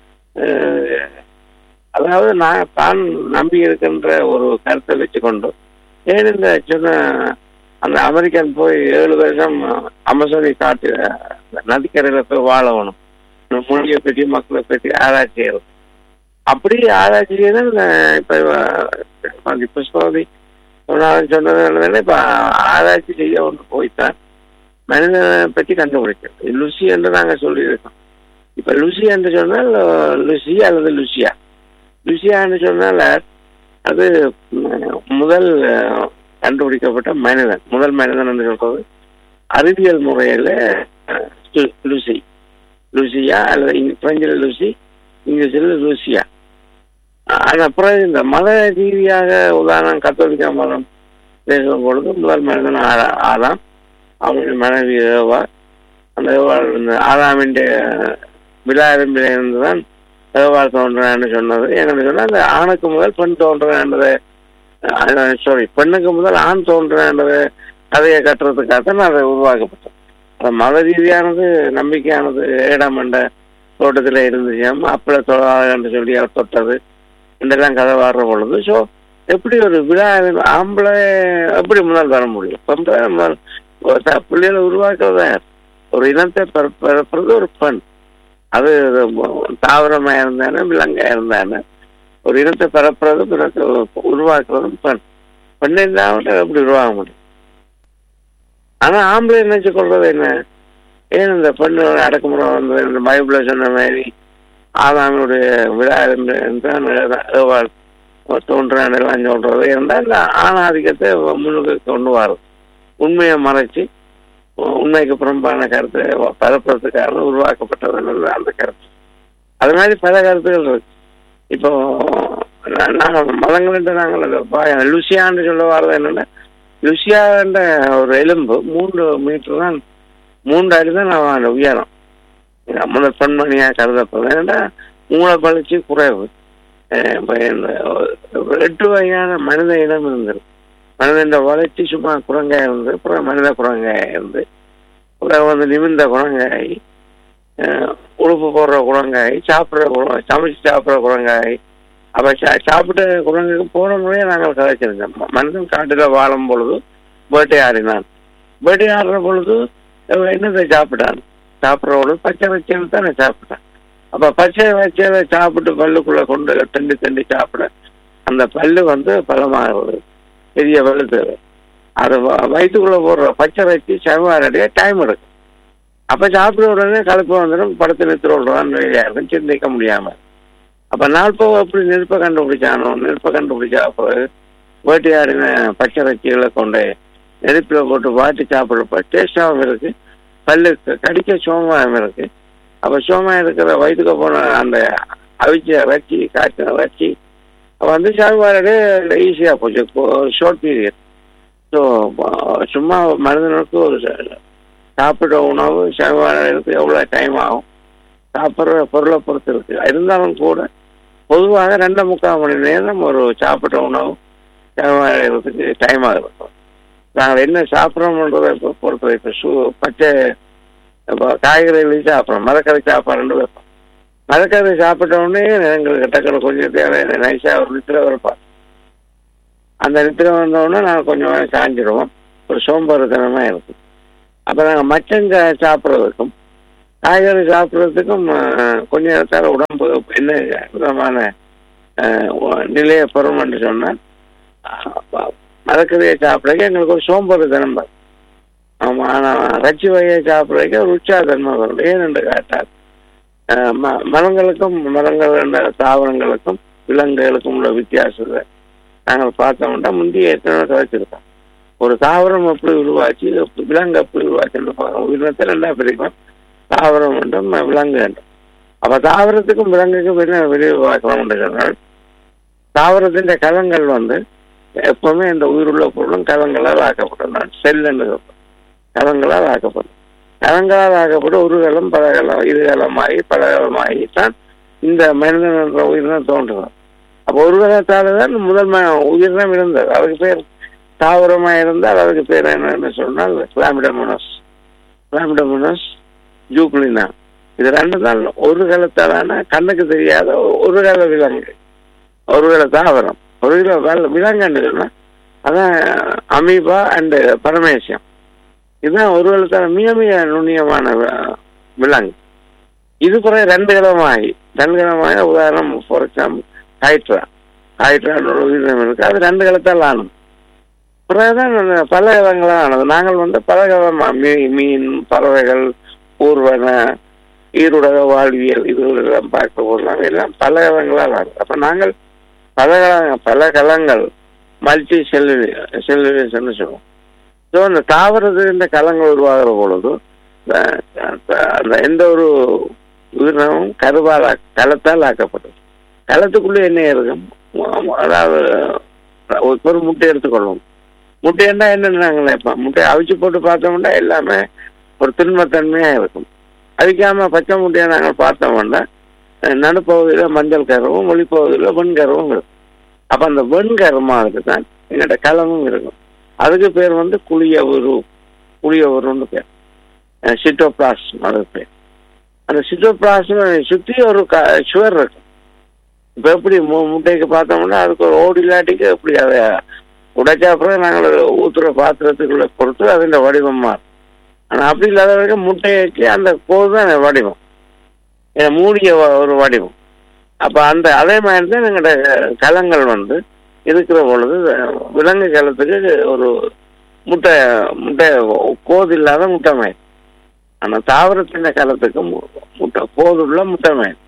[SPEAKER 1] அதாவது நான் தான் நம்பி இருக்கின்ற ஒரு கருத்தை வச்சுக்கொண்டு ஏன் இந்த சொன்ன அந்த அமெரிக்கன் போய் ஏழு வருஷம் அமசோனி காட்டு அந்த நதிக்கரையில போய் வாழணும் இந்த மொழியை பற்றி மக்களை பற்றி ஆராய்ச்சி செய்யறது அப்படி ஆராய்ச்சி செய்து இப்ப இப்ப புஷ்பவதி சொன்னாலும் சொன்னது என்னதுன்னா, இப்ப ஆராய்ச்சி செய்ய ஒன்று போய்த்தான் மனிதனை பற்றி கண்டுபிடிக்கும் லுசி என்று நாங்க சொல்லியிருக்கோம் இப்ப லுசி என்று சொன்னால் அஹ், லுசி அல்லது லுசியா லுசியா என்று சொன்னால் அது ம், முதல் அஹ், கண்டுபிடிக்கப்பட்ட மனிதன் முதல் மனிதன் என்று சொல்றது அறிவியல் முறையில அஹ், லு- லுசி லுசியா அல்லது இங்க- பிரெஞ்சில் லுசி இங்கிலீஷில் லூசியா ஆனா அப்புறம் இந்த மத ரீதியாக உதாரணம் கத்தோலிக்க மதம் பேசும் பொழுது முதல் மனிதன் ஆதா- ஆதாம் அவருடைய மனைவி ஏவா அந்த ஏவாள் இந்த ஆதாமின் விழாவிலே இருந்துதான் ஏவாள் தோன்றான்னு சொன்னது என்னன்னு சொன்னா அந்த ஆணுக்கு முதல் பெண் தோன்றான்றதை சாரி பெண்ணுக்கு முதல் ஆண் தோன்றான்றதை கதையை கட்டுறதுக்காகத்தான் அதை உருவாக்கப்பட்டது அந்த மத ரீதியானது நம்பிக்கையானது ஏடாம் என்ற தோட்டத்தில் இருந்துச்சாம் அப்பள தொழாதுன்னு சொல்லி அவர் தொட்டது இதெல்லாம் கதை வர்ற பொழுது ஸோ எப்படி ஒரு விழா ஆம்பளை எப்படி முதல் வர முடியும் பொம்பளை முதல் ஒரு த- பிள்ளைகளை உருவாக்குறதா யார்? ஒரு இனத்தை பிற- பிறப்புறது ஒரு பெண் அது தாவரமா இருந்தானே விலங்கா இருந்தானே ஒரு இனத்தை பிறப்புறது பிறகு உருவாக்குறதும் பெண் பெண் இல்லாமல் எப்படி உருவாக முடியும் ஆனா ஆம்பளை நினைச்சு கொள்றது என்ன ஏன் இந்த பெண்ணோட அடக்குமுறை வந்து இந்த பைபிள சொன்ன மாதிரி ஆதாமுடைய விழா என்றால் தோன்றான் எல்லாம் சொல்றது இருந்தால் இந்த ஆணாதிக்கத்தை முன்னுக்கு கொண்டு வரும் உண்மையை மறைச்சு உண்மைக்கு புறம்பான கருத்தை பரப்புறதுக்காக உருவாக்கப்பட்டது அந்த கருத்து அது மாதிரி பல கருத்துகள் இருக்கு இப்போ நா- நாங்கள் மதங்கள் நாங்கள் லுசியான்னு சொல்ல வர்றது என்னன்னா லுசியான்ற ஒரு எலும்பு மூன்று மீட்டர் தான் மூன்று அடி தான் நான் உயரம் முதல் பெண்மணியாக கருதப்படும் ஏன்னா மூளை பழிச்சு குறைவு அஹ் இப்ப இந்த ஒரு எட்டு வகையான மனித இனம் இருந்தது மனிதன் வளர்ச்சி சும்மா குரங்காய் இருந்து அப்புறம் மனித குரங்காய் இருந்து அப்புறம் வந்து நிமிர்ந்த குரங்காய் அஹ் உடுப்பு போடுற குரங்காய் சாப்பிட்ற குரங்காய் சமைச்சு சாப்பிட்ற குரங்காய் அப்ப சா- சாப்பிட்ட குரங்குக்கு போன முறையே நாங்கள் கதைச்சிருந்தோம் ம- மனிதன் காட்டில் வாழும் பொழுது வேட்டையாடினான் வேட்டையாடுற பொழுது அவன் என்னத்தை சாப்பிட்டான் சாப்பிட்ற பொழுது பச்சை வச்சல் தானே சாப்பிட்டான் அப்ப பச்சை வச்சலை சாப்பிட்டு பல்லுக்குள்ள கொண்டு தண்டி தண்டி சாப்பிட அந்த பல்லு வந்து பலமாகிறது பெரிய பல்லு தேவை அது வ- வயித்துக்குள்ள போடுற பச்சை வச்சு செவ்வாறடைய டைம் எடுக்கும் அப்ப சாப்பிட உடனே கலப்பு வந்துடும் படத்தை நிறுத்த விடுறான்னு இருக்கும் சிந்திக்க முடியாம அப்ப நாள் போக எப்படி நெருப்பை கண்டுபிடிச்சானோ நெருப்பை கண்டுபிடிச்சா பிறகு வேட்டையாடின பச்சை வச்சிகளை கொண்டு நெருப்பில் போட்டு வாட்டி சாப்பிட்றப்ப டேஸ்டாகவும் இருக்கு பல்லுக்கு கடிக்க சோமாயம் இருக்கு அப்ப சோமாயம் இருக்கிற வயிற்றுக்கு போன அந்த அவிச்ச வச்சி காய்ச்ச வச்சி வந்து சாகுவாரே ஈஸியா போச்சு ஷார்ட் பீரியட் ஸோ சும்மா மனிதனுக்கு ஒரு ச- சாப்பிட்ற உணவு சாகுவாரத்துக்கு எவ்வளோ டைம் ஆகும் சாப்பிட்ற பொருளை பொறுத்து இருக்கு இருந்தாலும் கூட பொதுவாக ரெண்டு முக்கால் மணி நேரம் ஒரு சாப்பிட்ற உணவு சாகுவாரத்துக்கு டைம் ஆகும் நாங்கள் என்ன சாப்பிட்றோம்ன்றதை பொ- பொறுத்தது இப்போ சு பச்சை இப்போ காய்கறிகளையும் சாப்பிட்றோம் மரக்கறி சாப்பாடுன்னு வைப்போம் மரக்கறி சாப்பிட்ட உடனே எங்களுக்கு டக்குனு கொஞ்சம் தேவை நைஸாக ஒரு நித்திரை வைப்போம் அந்த நித்திரை வந்த உடனே நாங்கள் கொஞ்சம் நேரம் சாஞ்சிடுவோம் ஒரு சோம்பேறித்தனமாக இருக்கும் அப்போ நாங்கள் மச்சங்க சாப்பிட்றதுக்கும் காய்கறி சாப்பிட்றதுக்கும் அஹ், கொஞ்ச நேரத்தால் உடம்பு என்ன விதமான அஹ், ஒ- நிலையை பெறும்னு சொன்னால் மரக்கறியை சாப்பிட்றதுக்கு எங்களுக்கு ஒரு சோம்பேறித்தனம் வரும் ஆமாம் ஆனால் ரச்சி வகையை சாப்பிட்றதுக்கு ஒரு உற்சாகத்தன்மை வரும் ஏனென்று கேட்டால் அஹ், ம- மரங்களுக்கும் மரங்கள் என்ற தாவரங்களுக்கும் விலங்குகளுக்கும் உள்ள வித்தியாசத்தை நாங்கள் பார்த்தோம்னா முந்தைய எத்தனை கதைச்சிருக்கோம் ஒரு தாவரம் எப்படி உருவாச்சு எப்படி விலங்கு எப்படி உருவாச்சுன்னு பார்க்கணும் உயிரினத்தில் என்ன பிரிக்கும் தாவரம் என்றும் விலங்கு என்றும் அப்ப தாவரத்துக்கும் விலங்குக்கும் என்ன விரிவாக்கலாம் சொன்னால் தாவரத்தின் கலங்கள் வந்து எப்பவுமே இந்த உயிருள்ள பொருளும் கலங்களால் ஆக்கப்படும் செல் என்று சொல்றோம். கலங்களால் ஆக்கப்படும் கலங்களால் ஆக்கப்பட்டு ஒரு கலம் பல கலம் இரு கலமாகி பல கலமாகி தான் இந்த மனிதன் என்ற உயிரினம் தோன்றுகிறது அப்போ ஒரு கலத்தால தான் முதல் ம- உயிரினம் இருந்தது அதுக்கு பேர் தாவரமா இருந்தால் அதுக்கு பேர் என்னன்னு சொன்னால் கிளாமிடமோனஸ் கிளாமிடமோனஸ் ஜூக்ளினா இது ரெண்டு தான் ஒரு காலத்தாலான கண்ணுக்கு தெரியாத ஒரு கால விலங்கு ஒரு கால தாவரம் ஒரு கிலோ வேலை விலங்குன்னு சொன்னா அதான் அமீபா அண்ட் பரமேசியம் இதுதான் ஒரு காலத்தால மிக மிக நுண்ணியமான வி- விலங்கு இது பிறகு ரெண்டு கிலோமாகி ரெண்டு கிலோமாகி உதாரணம் ஃபார் எக்ஸாம்பிள் ஹைட்ரா ஹைட்ரான்னு ஒரு உயிரினம் இருக்கு அது ரெண்டு காலத்தால் ஆனது பிறகுதான் அந்த பல கிழங்களாக ஆனது நாங்கள் வந்து பல கிழமா மீ- மீன் பறவைகள் ஊர்வன ஈருடக வாழ்வியல் இதுகளெல்லாம் பார்க்க போதெல்லாம் எல்லாம் பல கிழங்களால் ஆனது அப்போ நாங்கள் பல கல பல கலங்கள் மல்டி செல்லுலி செல்லுலேஷன் சொல்லுவோம் ஸோ அந்த தாவரத்தின் கலங்கள் உருவாகிற பொழுது அஹ், அஹ், அந்த எந்த ஒரு உயிரினமும் கருவால் ஆ- கலத்தால் ஆக்கப்பட்டது கலத்துக்குள்ளே என்ன இருக்கும் அதாவது ஒரு ஒரு முட்டை எடுத்துக்கொள்வோம் முட்டைன்னா என்னன்னு நாங்கள் நினைப்போம் முட்டையை அவிச்சு போட்டு பார்த்தோம்னா எல்லாமே ஒரு திண்மத்தன்மையா இருக்கும் அவிக்காம பச்சை முட்டையை நாங்கள் பார்த்தோம்னா அஹ், நடுப்பகுதியில் மஞ்சள் கருவும் வெளிப்பகுதியில் வெண்கருவும் இருக்கும் அப்போ அந்த வெண்கருமாவுக்கு தான் எங்கிட்ட கலமும் இருக்கும் அதுக்கு பேர் வந்து குளிய உரு குளிய உருன்னு பேர் சிட்டோபிளாஸ்ம் அதுக்கு பேர் அந்த சிட்டோபிளாஸ்ம் சுற்றி ஒரு க சுவர் இருக்கும் இப்போ எப்படி மு முட்டைக்கு பார்த்தோம்னா அதுக்கு ஒரு ஓடி இல்லாட்டிக்கு எப்படி அதை உடைச்சா அப்புறம் நாங்கள் ஊத்துற பாத்திரத்துக்குள்ள பொறுத்து அதில் வடிவம் மாறும் ஆனால் அப்படி இல்லாத வரைக்கும் முட்டைக்கு அந்த கோது தான் வடிவம் ஏன்னா மூடிய வ- ஒரு வடிவம் அப்போ அந்த அதே மாதிரி தான் எங்களோட கலங்கள் வந்து இருக்கிற பொழுது விலங்கு கலத்துக்கு ஒரு முட்டை முட்டை கோது இல்லாத முட்டை மயம் ஆனால் தாவரத்தின் கலத்துக்கு மு- முட்டை கோதுள்ள முட்டை மயம்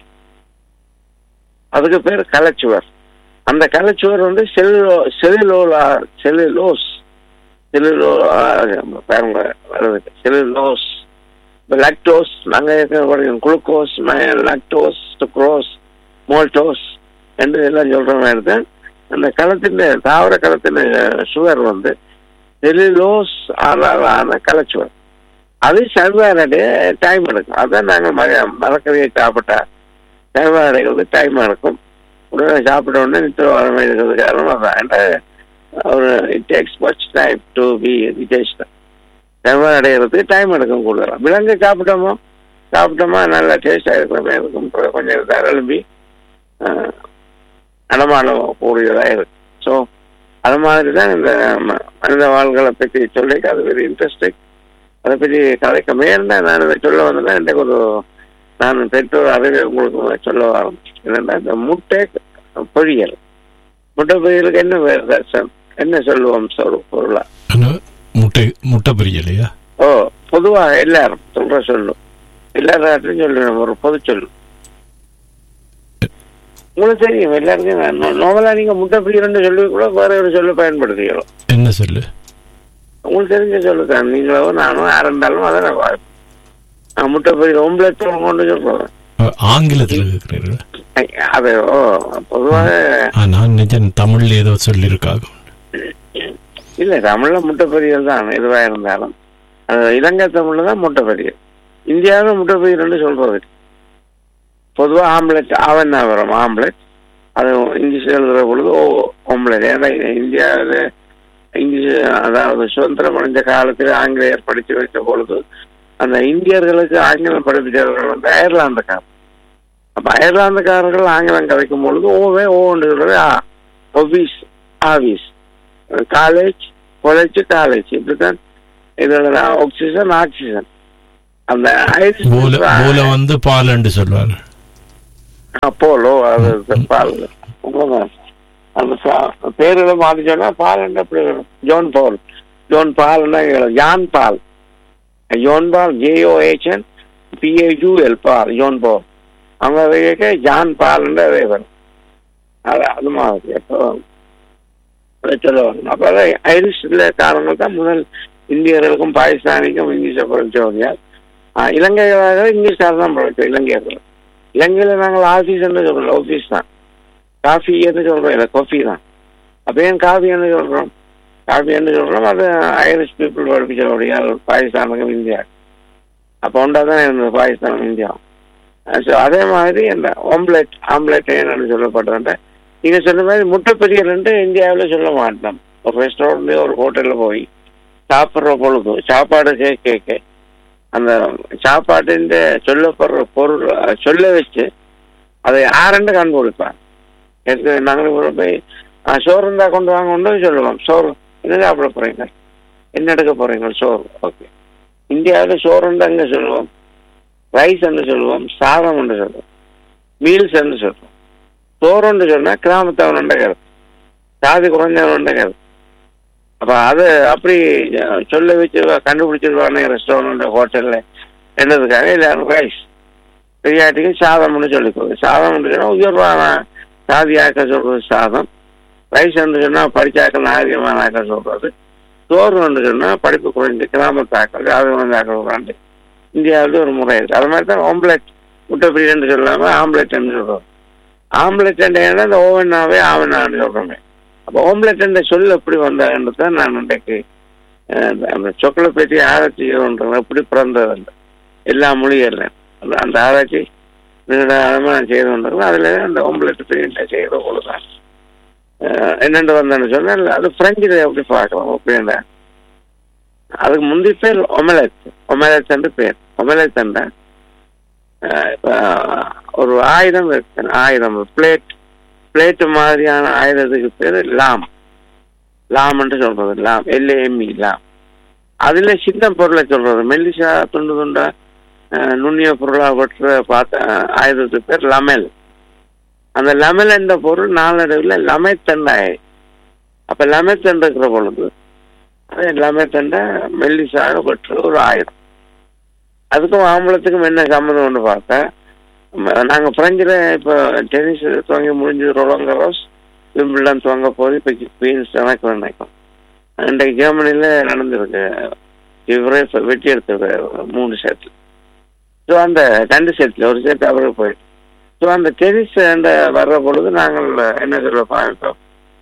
[SPEAKER 1] அதுக்கு பேர் கலைச்சுவர் அந்த கலைச்சுவர் வந்து செல்லுலோ செல்லுலோலா செல்லுலோஸ் செல்லுலோ பாருங்க வருது செல்லுலோஸ் லாக்டோஸ் நாங்கள் குளுக்கோஸ் லாக்டோஸ் சுக்ரோஸ் மோல்டோஸ் என்று எல்லாம் சொல்ற மாதிரி தான் அந்த களத்தின் தாவர களத்தின் சுவர் வந்து செல்லுலோஸ் ஆன கலைச்சுவர் அது சர்வாரடைய டைம் எடுக்கும் அதான் நாங்கள் மர மரக்கறியை சாப்பிட்டா சர்வா அடைகிறது டைம் எடுக்கும் உடனே சாப்பிட்ட உடனே நித்திரவாதம் இருக்கிறது காரணம் அதான் ஏன்னா, ஒரு it takes much time to be digested சர்வா அடைகிறதுக்கு டைம் எடுக்கும் கூடுதலாக விலங்கு சாப்பிட்டோமோ சாப்பிட்டோமா நல்லா டேஸ்டாக இருக்கிற மாதிரி இருக்கும் அப்புறம் கொஞ்சம் நேரத்தில் எழும்பி அடமானம் கூடியதாக இருக்கு ஸோ அது மாதிரி தான் இந்த ம- மனித வாழ்களை பற்றி சொல்லி அது வெரி இன்ட்ரெஸ்டிங் அதை பற்றி கதைக்க மேலே நான் இதை சொல்ல வந்தேன்னா எனக்கு ஒரு நான் பெற்றோர் அறிவை உங்களுக்கு சொல்ல வரேன் என்னன்னா இந்த முட்டை பொரியல் முட்டை பொரியலுக்கு என்ன வேறு தர்சன் என்ன சொல்லுவோம் சொல் பொருளா
[SPEAKER 2] ஆனா, முட்டை முட்டை பொரியலையா
[SPEAKER 1] ஓ பொதுவாக எல்லாரும் சொல்ற சொல்லு எல்லாரும் சொல்லுவேன் ஒரு பொது சொல்லு உங்களுக்கு தெரியும் எல்லாருக்கும் நோமலா நீங்க முட்டை பொரியல்னு சொல்லி கூட வேற ஒரு சொல்ல பயன்படுத்திக்கிறோம்
[SPEAKER 2] என்ன சொல்லு
[SPEAKER 1] உங்களுக்கு தெரிஞ்ச சொல்லுதான் நீங்களோ நானும் யாருந்தாலும் அதை நான் வா- நான் முட்டை பொரியல் ஒம்பளை கொண்டு சொல்றேன்
[SPEAKER 2] அஹ், ஆங்கிலத்தில் இருக்கிறீர்கள்
[SPEAKER 1] அது ஓ பொதுவாக
[SPEAKER 2] ஆ, நான் நிஜம் தமிழ்ல ஏதோ சொல்லியிருக்காங்க
[SPEAKER 1] இல்ல தமிழ்ல முட்டை பொரியல் தான் எதுவா இருந்தாலும் அது இலங்கை தமிழ்ல தான் முட்டை பொரியல் இந்தியாவில் முட்டை பொரியல்னு சொல்றது பொதுவா ஆம்லெட் அவன் தான் வரும் ஆம்லெட் அது இங்கிலீஷ் எழுதுற பொழுது ஓ ஆம்லெட் ஏன்னா இந்தியாவில் இங்கிலீஷ் அதாவது சுதந்திரம் அடைஞ்ச காலத்தில் ஆங்கிலேயர் படித்து வைத்த பொழுது அந்த இந்தியர்களுக்கு ஆங்கிலம் படிப்பிச்சவர்கள் வந்து அயர்லாந்துக்காரர் அப்ப அயர்லாந்துக்காரர்கள் ஆங்கிலம் கதைக்கும் பொழுது ஓவே ஓன்று office office college college college இப்படித்தான் இதோட ஆக்சிஜன் ஆக்சிஜன் அந்த
[SPEAKER 2] மூல மூல வந்து பால் என்று சொல்வாங்க
[SPEAKER 1] அப்போலோ அது பால் உண்மைதான். அந்த சா- பேருல மாத்தி சொன்னா பால் என்ன அப்படி வரும்? John Paul John Paul John Paul John Paul J O H N P A U L Paul John Paul அவங்க அதை கேட்க ஜான் பால் அதே வரும் அது அது மாதிரி அப்போ அதை சொல்ல வரும் அப்போ அதை ஐரிஷ்ல காரணங்கள் தான் முதல் இந்தியர்களுக்கும் பாகிஸ்தானிக்கும் இங்கிலீஷை படிச்சவங்க இலங்கையாக இங்கிலீஷ்கார தான் படிச்சோம் இலங்கையர்கள் இலங்கையில நாங்கள் ஆஃபீஸ் என்று சொல்றோம் ஆஃபீஸ் தான் காஃபி என்று சொல்றோம் இல்லை காஃபி தான் அப்ப ஏன் காஃபி என்று சொல்றோம் காஃபி என்று சொல்றோம் அது ஐரிஷ் பீப்புள் படிப்பிச்சவருடைய பாகிஸ்தானுக்கும் இந்தியா அப்போ ஒன்றா தான் இருந்தது பாகிஸ்தானும் இந்தியாவும் ஸோ அதே மாதிரி இந்த ஆம்லெட் ஆம்லெட் என்னன்னு சொல்லப்பட்டதுன்ற நீங்க சொன்ன மாதிரி முட்டை பொரியல்ன்ட்டு இந்தியாவில் சொல்ல மாட்டோம் ஒரு ரெஸ்டாரண்ட் ஒரு ஹோட்டலில் போய் சாப்பிட்ற பொழுது சாப்பாடு கேட்க கேட்க அந்த சாப்பாட்டின் சொல்லப்படுற பொருள் அஹ், சொல்ல வச்சு அதை ஆரண்டு கண்டுபிடிப்பான் எனக்கு நாங்கள் கூட போய் "ஆ, சோறு இருந்தா கொண்டு வாங்க கொண்டு சொல்லுவோம் சோறு என்ன சாப்பிட போறீங்க என்ன எடுக்க போறீங்க சோறு ஓகே இந்தியாவில் சோறு இருந்தா எங்க சொல்லுவோம் ரைஸ் என்று சொல்லுவோம் சாதம் என்று சொல்லுவோம் மீல்ஸ் என்று சொல்லுவோம் சோறுன்னு சொன்னா கிராமத்தவன் கருத்து சாதி குறைஞ்சவன் கருத்து அப்ப அது அப்படி அஹ், சொல்ல வச்சு கண்டுபிடிச்சிருவானே ரெஸ்டாரண்ட் ஹோட்டல்ல என்னதுக்காக எல்லாரும் ரைஸ் பெரியாட்டிக்கு சாதம்னு சொல்லிக்கோங்க சாதம்னு சொன்னா உயர்வான சாதியாக்க சொல்றது சாதம் ரைஸ் சொன்னா படிச்சாக்கள் நாகரிகமான சொல்றது சோறுன்னு சொன்னா படிப்பு குறைஞ்சு கிராமத்தாக்கள் சாதகமான சொல்றாண்டு இந்தியாவில் ஒரு முறை இருக்கு அது மாதிரி தான் ஆம்லெட் முட்டை பிரியாணி சொல்லாம ஆம்லெட்னு சொல்றோம் ஆம்லெட் என்ன இந்த ஓவனாவே ஆவனான்னு சொல்றோமே அப்போ ஆம்லெட் என்ற சொல் எப்படி வந்தாங்கன்னு தான் நான் இன்றைக்கு அஹ், அந்த சொக்கலை பற்றி ஆராய்ச்சி செய்யணுன்றது எப்படி பிறந்ததில்லை எல்லா மொழிகள்ல அந்த அந்த ஆராய்ச்சி நீடாதமாக நான் செய்து கொண்டிருக்கேன் அதில் அந்த ஆம்லெட் பிரியாணி செய்கிற போல தான் அஹ், என்னென்று வந்தேன்னு சொன்னால் அது பிரெஞ்சில் எப்படி பார்க்கலாம் அப்படின்னா அதுக்கு முந்தி பேர் ஒமலெட் ஒமலெட் என்று பேர் ஒமலெட் என்ற இப்போ ஒரு ஆயுதம் இருக்கு ஆயுதம் பிளேட் பிளேட் மாதிரியான ஆயுதத்துக்கு பேர் லாம் லாம்ன்ட்டு சொல்றது லாம் எல்ஏஎம்இ லாம் அதுல சின்ன பொருளை சொல்றது மெல்லிசா துண்டு துண்டா அஹ், நுண்ணிய பொருளா பற்ற பார்த்த அஹ், ஆயுதத்துக்கு பேர் லமெல் அந்த லமெல் என்ற பொருள் நாளடைவில் லமைத்தண்டாய் அப்ப லமைத்தண்டு இருக்கிற பொழுது அது லமைத்தண்டை மெல்லிசாக பற்ற ஒரு ஆயுதம் அதுக்கும் ஆம்பளத்துக்கும் என்ன சம்மந்தம்னு பார்த்தா ம- நாங்க பிரெஞ்சில் இப்போ டென்னிஸ் துவங்கி முடிஞ்சது ரோலங்க ரோஸ் விம்பிள்டன் துவங்க போது இப்போ குவீன்ஸ் எனக்கு நினைக்கும் இன்றைக்கு ஜெர்மனியில் நடந்திருக்கு இவரே இப்ப வெட்டி எடுத்திருக்காரு மூணு செட்டில் ஸோ அந்த ரெண்டு செட்டில் ஒரு செட் அவருக்கு போயிட்டு ஸோ அந்த டென்னிஸ் அந்த வர்ற பொழுது நாங்கள் என்ன சொல்ல பாய்ப்போம்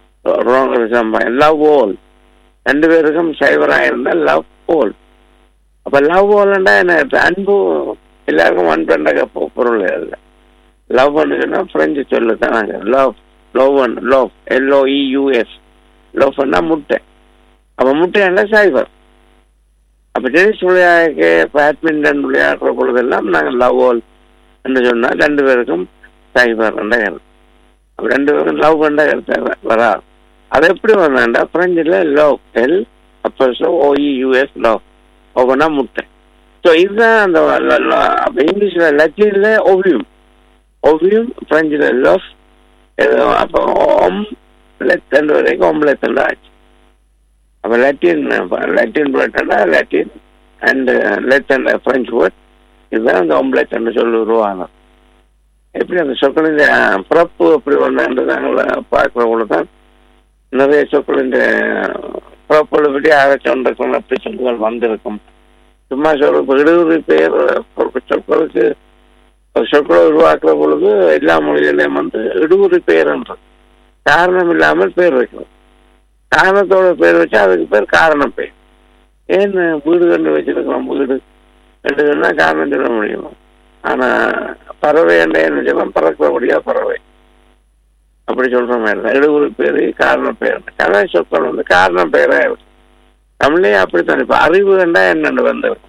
[SPEAKER 1] லவ் ஓல் ரெண்டு பேருக்கும் சைவராக இருந்தால் லவ் ஓல் அப்ப லவ் ஓல்ண்டா என்ன அர்த்தம்? அன்பு எல்லாருக்கும் அன்பண்ட பொருள் இல்லை லவ் சொன்னா பிரெஞ்சு சொல்லு தான் நாங்கள் love love one love L O E U S love பண்ணா முட்டை அப்ப முட்டைன்னா சைபர் அப்ப டென்னிஸ் விளையாட பேட்மிண்டன் விளையாடுற பொழுதெல்லாம் நாங்கள் லவ் ஓல் என்று சொன்னா ரெண்டு பேருக்கும் சைபர் என்ற கருத்து அப்ப ரெண்டு பேருக்கும் லவ் பண்ண கருத்து வராது அது எப்படி வந்தாண்டா பிரெஞ்சில் லவ் எல் அப்போ ஓஇயூஎஸ் லவ் ஒவ்வொன்றா முட்டை ஸோ இதுதான் அந்த ல- ல- அப்ப இங்கிலீஷ்ல லத்தீன்ல ஓவியம் ஓவியம் பிரெஞ்சில் லவ் அப்போ ஒம் லெத்தன் வரைக்கும் ஒம்லெத்தன் ஆச்சு அப்போ லத்தீன் லத்தீன் வேர்ட்னா லத்தீன் அண்ட் லெத்தன் பிரெஞ்சு வேர்ட் இதுதான் அந்த ஒம்லெட்னு சொல்லி உருவாங்க எப்படி அந்த சொற்களின் பிறப்பு எப்படி வந்தான்னு நாங்கள் பார்க்குறவங்கள தான் நிறைய சொற்களின் பிறப்புகளை பற்றி ஆராய்ச்சி அப்படி சொல்லுகள் வந்திருக்கும் சும்மா சொல்ற இப்ப இடுகுறி பெயர் ஒரு சொற்களுக்கு ஒரு சொற்களை உருவாக்குற பொழுது எல்லா மொழிகளையும் வந்து இடுகுறி பெயர்ன்றது காரணம் இல்லாமல் பேர் வைக்கணும் காரணத்தோட பேர் வச்சா அதுக்கு பேர் காரணம் பெயர் ஏன் வீடு கண்டு வச்சிருக்கிறோம் வீடு கண்டு சொன்னா காரணம் சொல்ல முடியும் ஆனா பறவை என்ற என்ன சொல்லலாம் பறக்கக்கூடிய பறவை அப்படி சொல்ற மாதிரி தான் இடுகுறி பேரு காரண பேர் கதை சொற்கள் வந்து காரண பேரா இருக்கு தமிழ்லயே அப்படித்தான் இப்ப அறிவு கண்டா என்னென்னு வந்து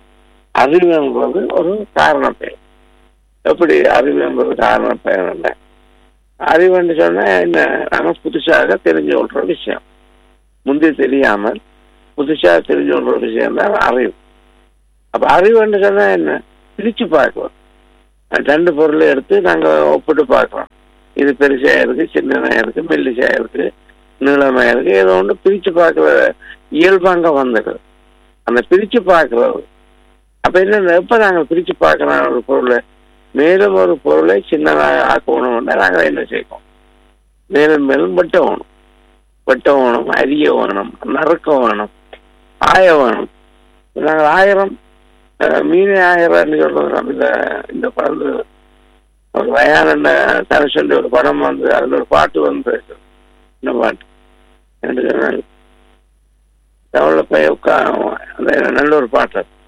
[SPEAKER 1] அறிவு என்பது ஒரு காரண பெயர் எப்படி அறிவு என்பது காரண பெயர் என்ன அறிவுன்னு சொன்னா என்ன நம்ம புதுசாக தெரிஞ்சு கொள்ற விஷயம் முந்தி தெரியாமல் புதுசாக தெரிஞ்சு கொள்ற விஷயம் தான் அறிவு அப்ப அறிவுன்னு சொன்னா என்ன பிரிச்சு பார்க்கிறோம் ரெண்டு பொருளை எடுத்து நாங்க ஒப்பிட்டு பார்க்கிறோம் இது பெருசா இருக்கு சின்னதா இருக்கு மெல்லிசா இருக்கு நீளமா இருக்கு ஏதோ ஒன்று பிரிச்சு பார்க்கிற இயல்பாங்க வந்துடுது அந்த பிரிச்சு பார்க்கிறது அப்ப என்ன எப்ப நாங்க பிரிச்சு பார்க்கிறோம் ஒரு பொருளை மேலும் ஒரு பொருளை சின்னதாக ஆக்கணும்னா நாங்கள் என்ன செய்வோம் மேலும் மேலும் வெட்ட வேணும் வெட்ட வேணும் அரிய வேணும் நறுக்க வேணும் ஆய வேணும் நாங்கள் ஆயிரம் அஹ், மீன் ஆயிரம்னு சொல்றது நம்ம இந்த இந்த படம் ஒரு வயான தனுஷன் ஒரு படம் வந்து அதுல ஒரு பாட்டு வந்து இந்த பாட்டு என்று சொன்னால் தமிழ்ல போய் உட்கா அந்த நல்ல ஒரு பாட்டு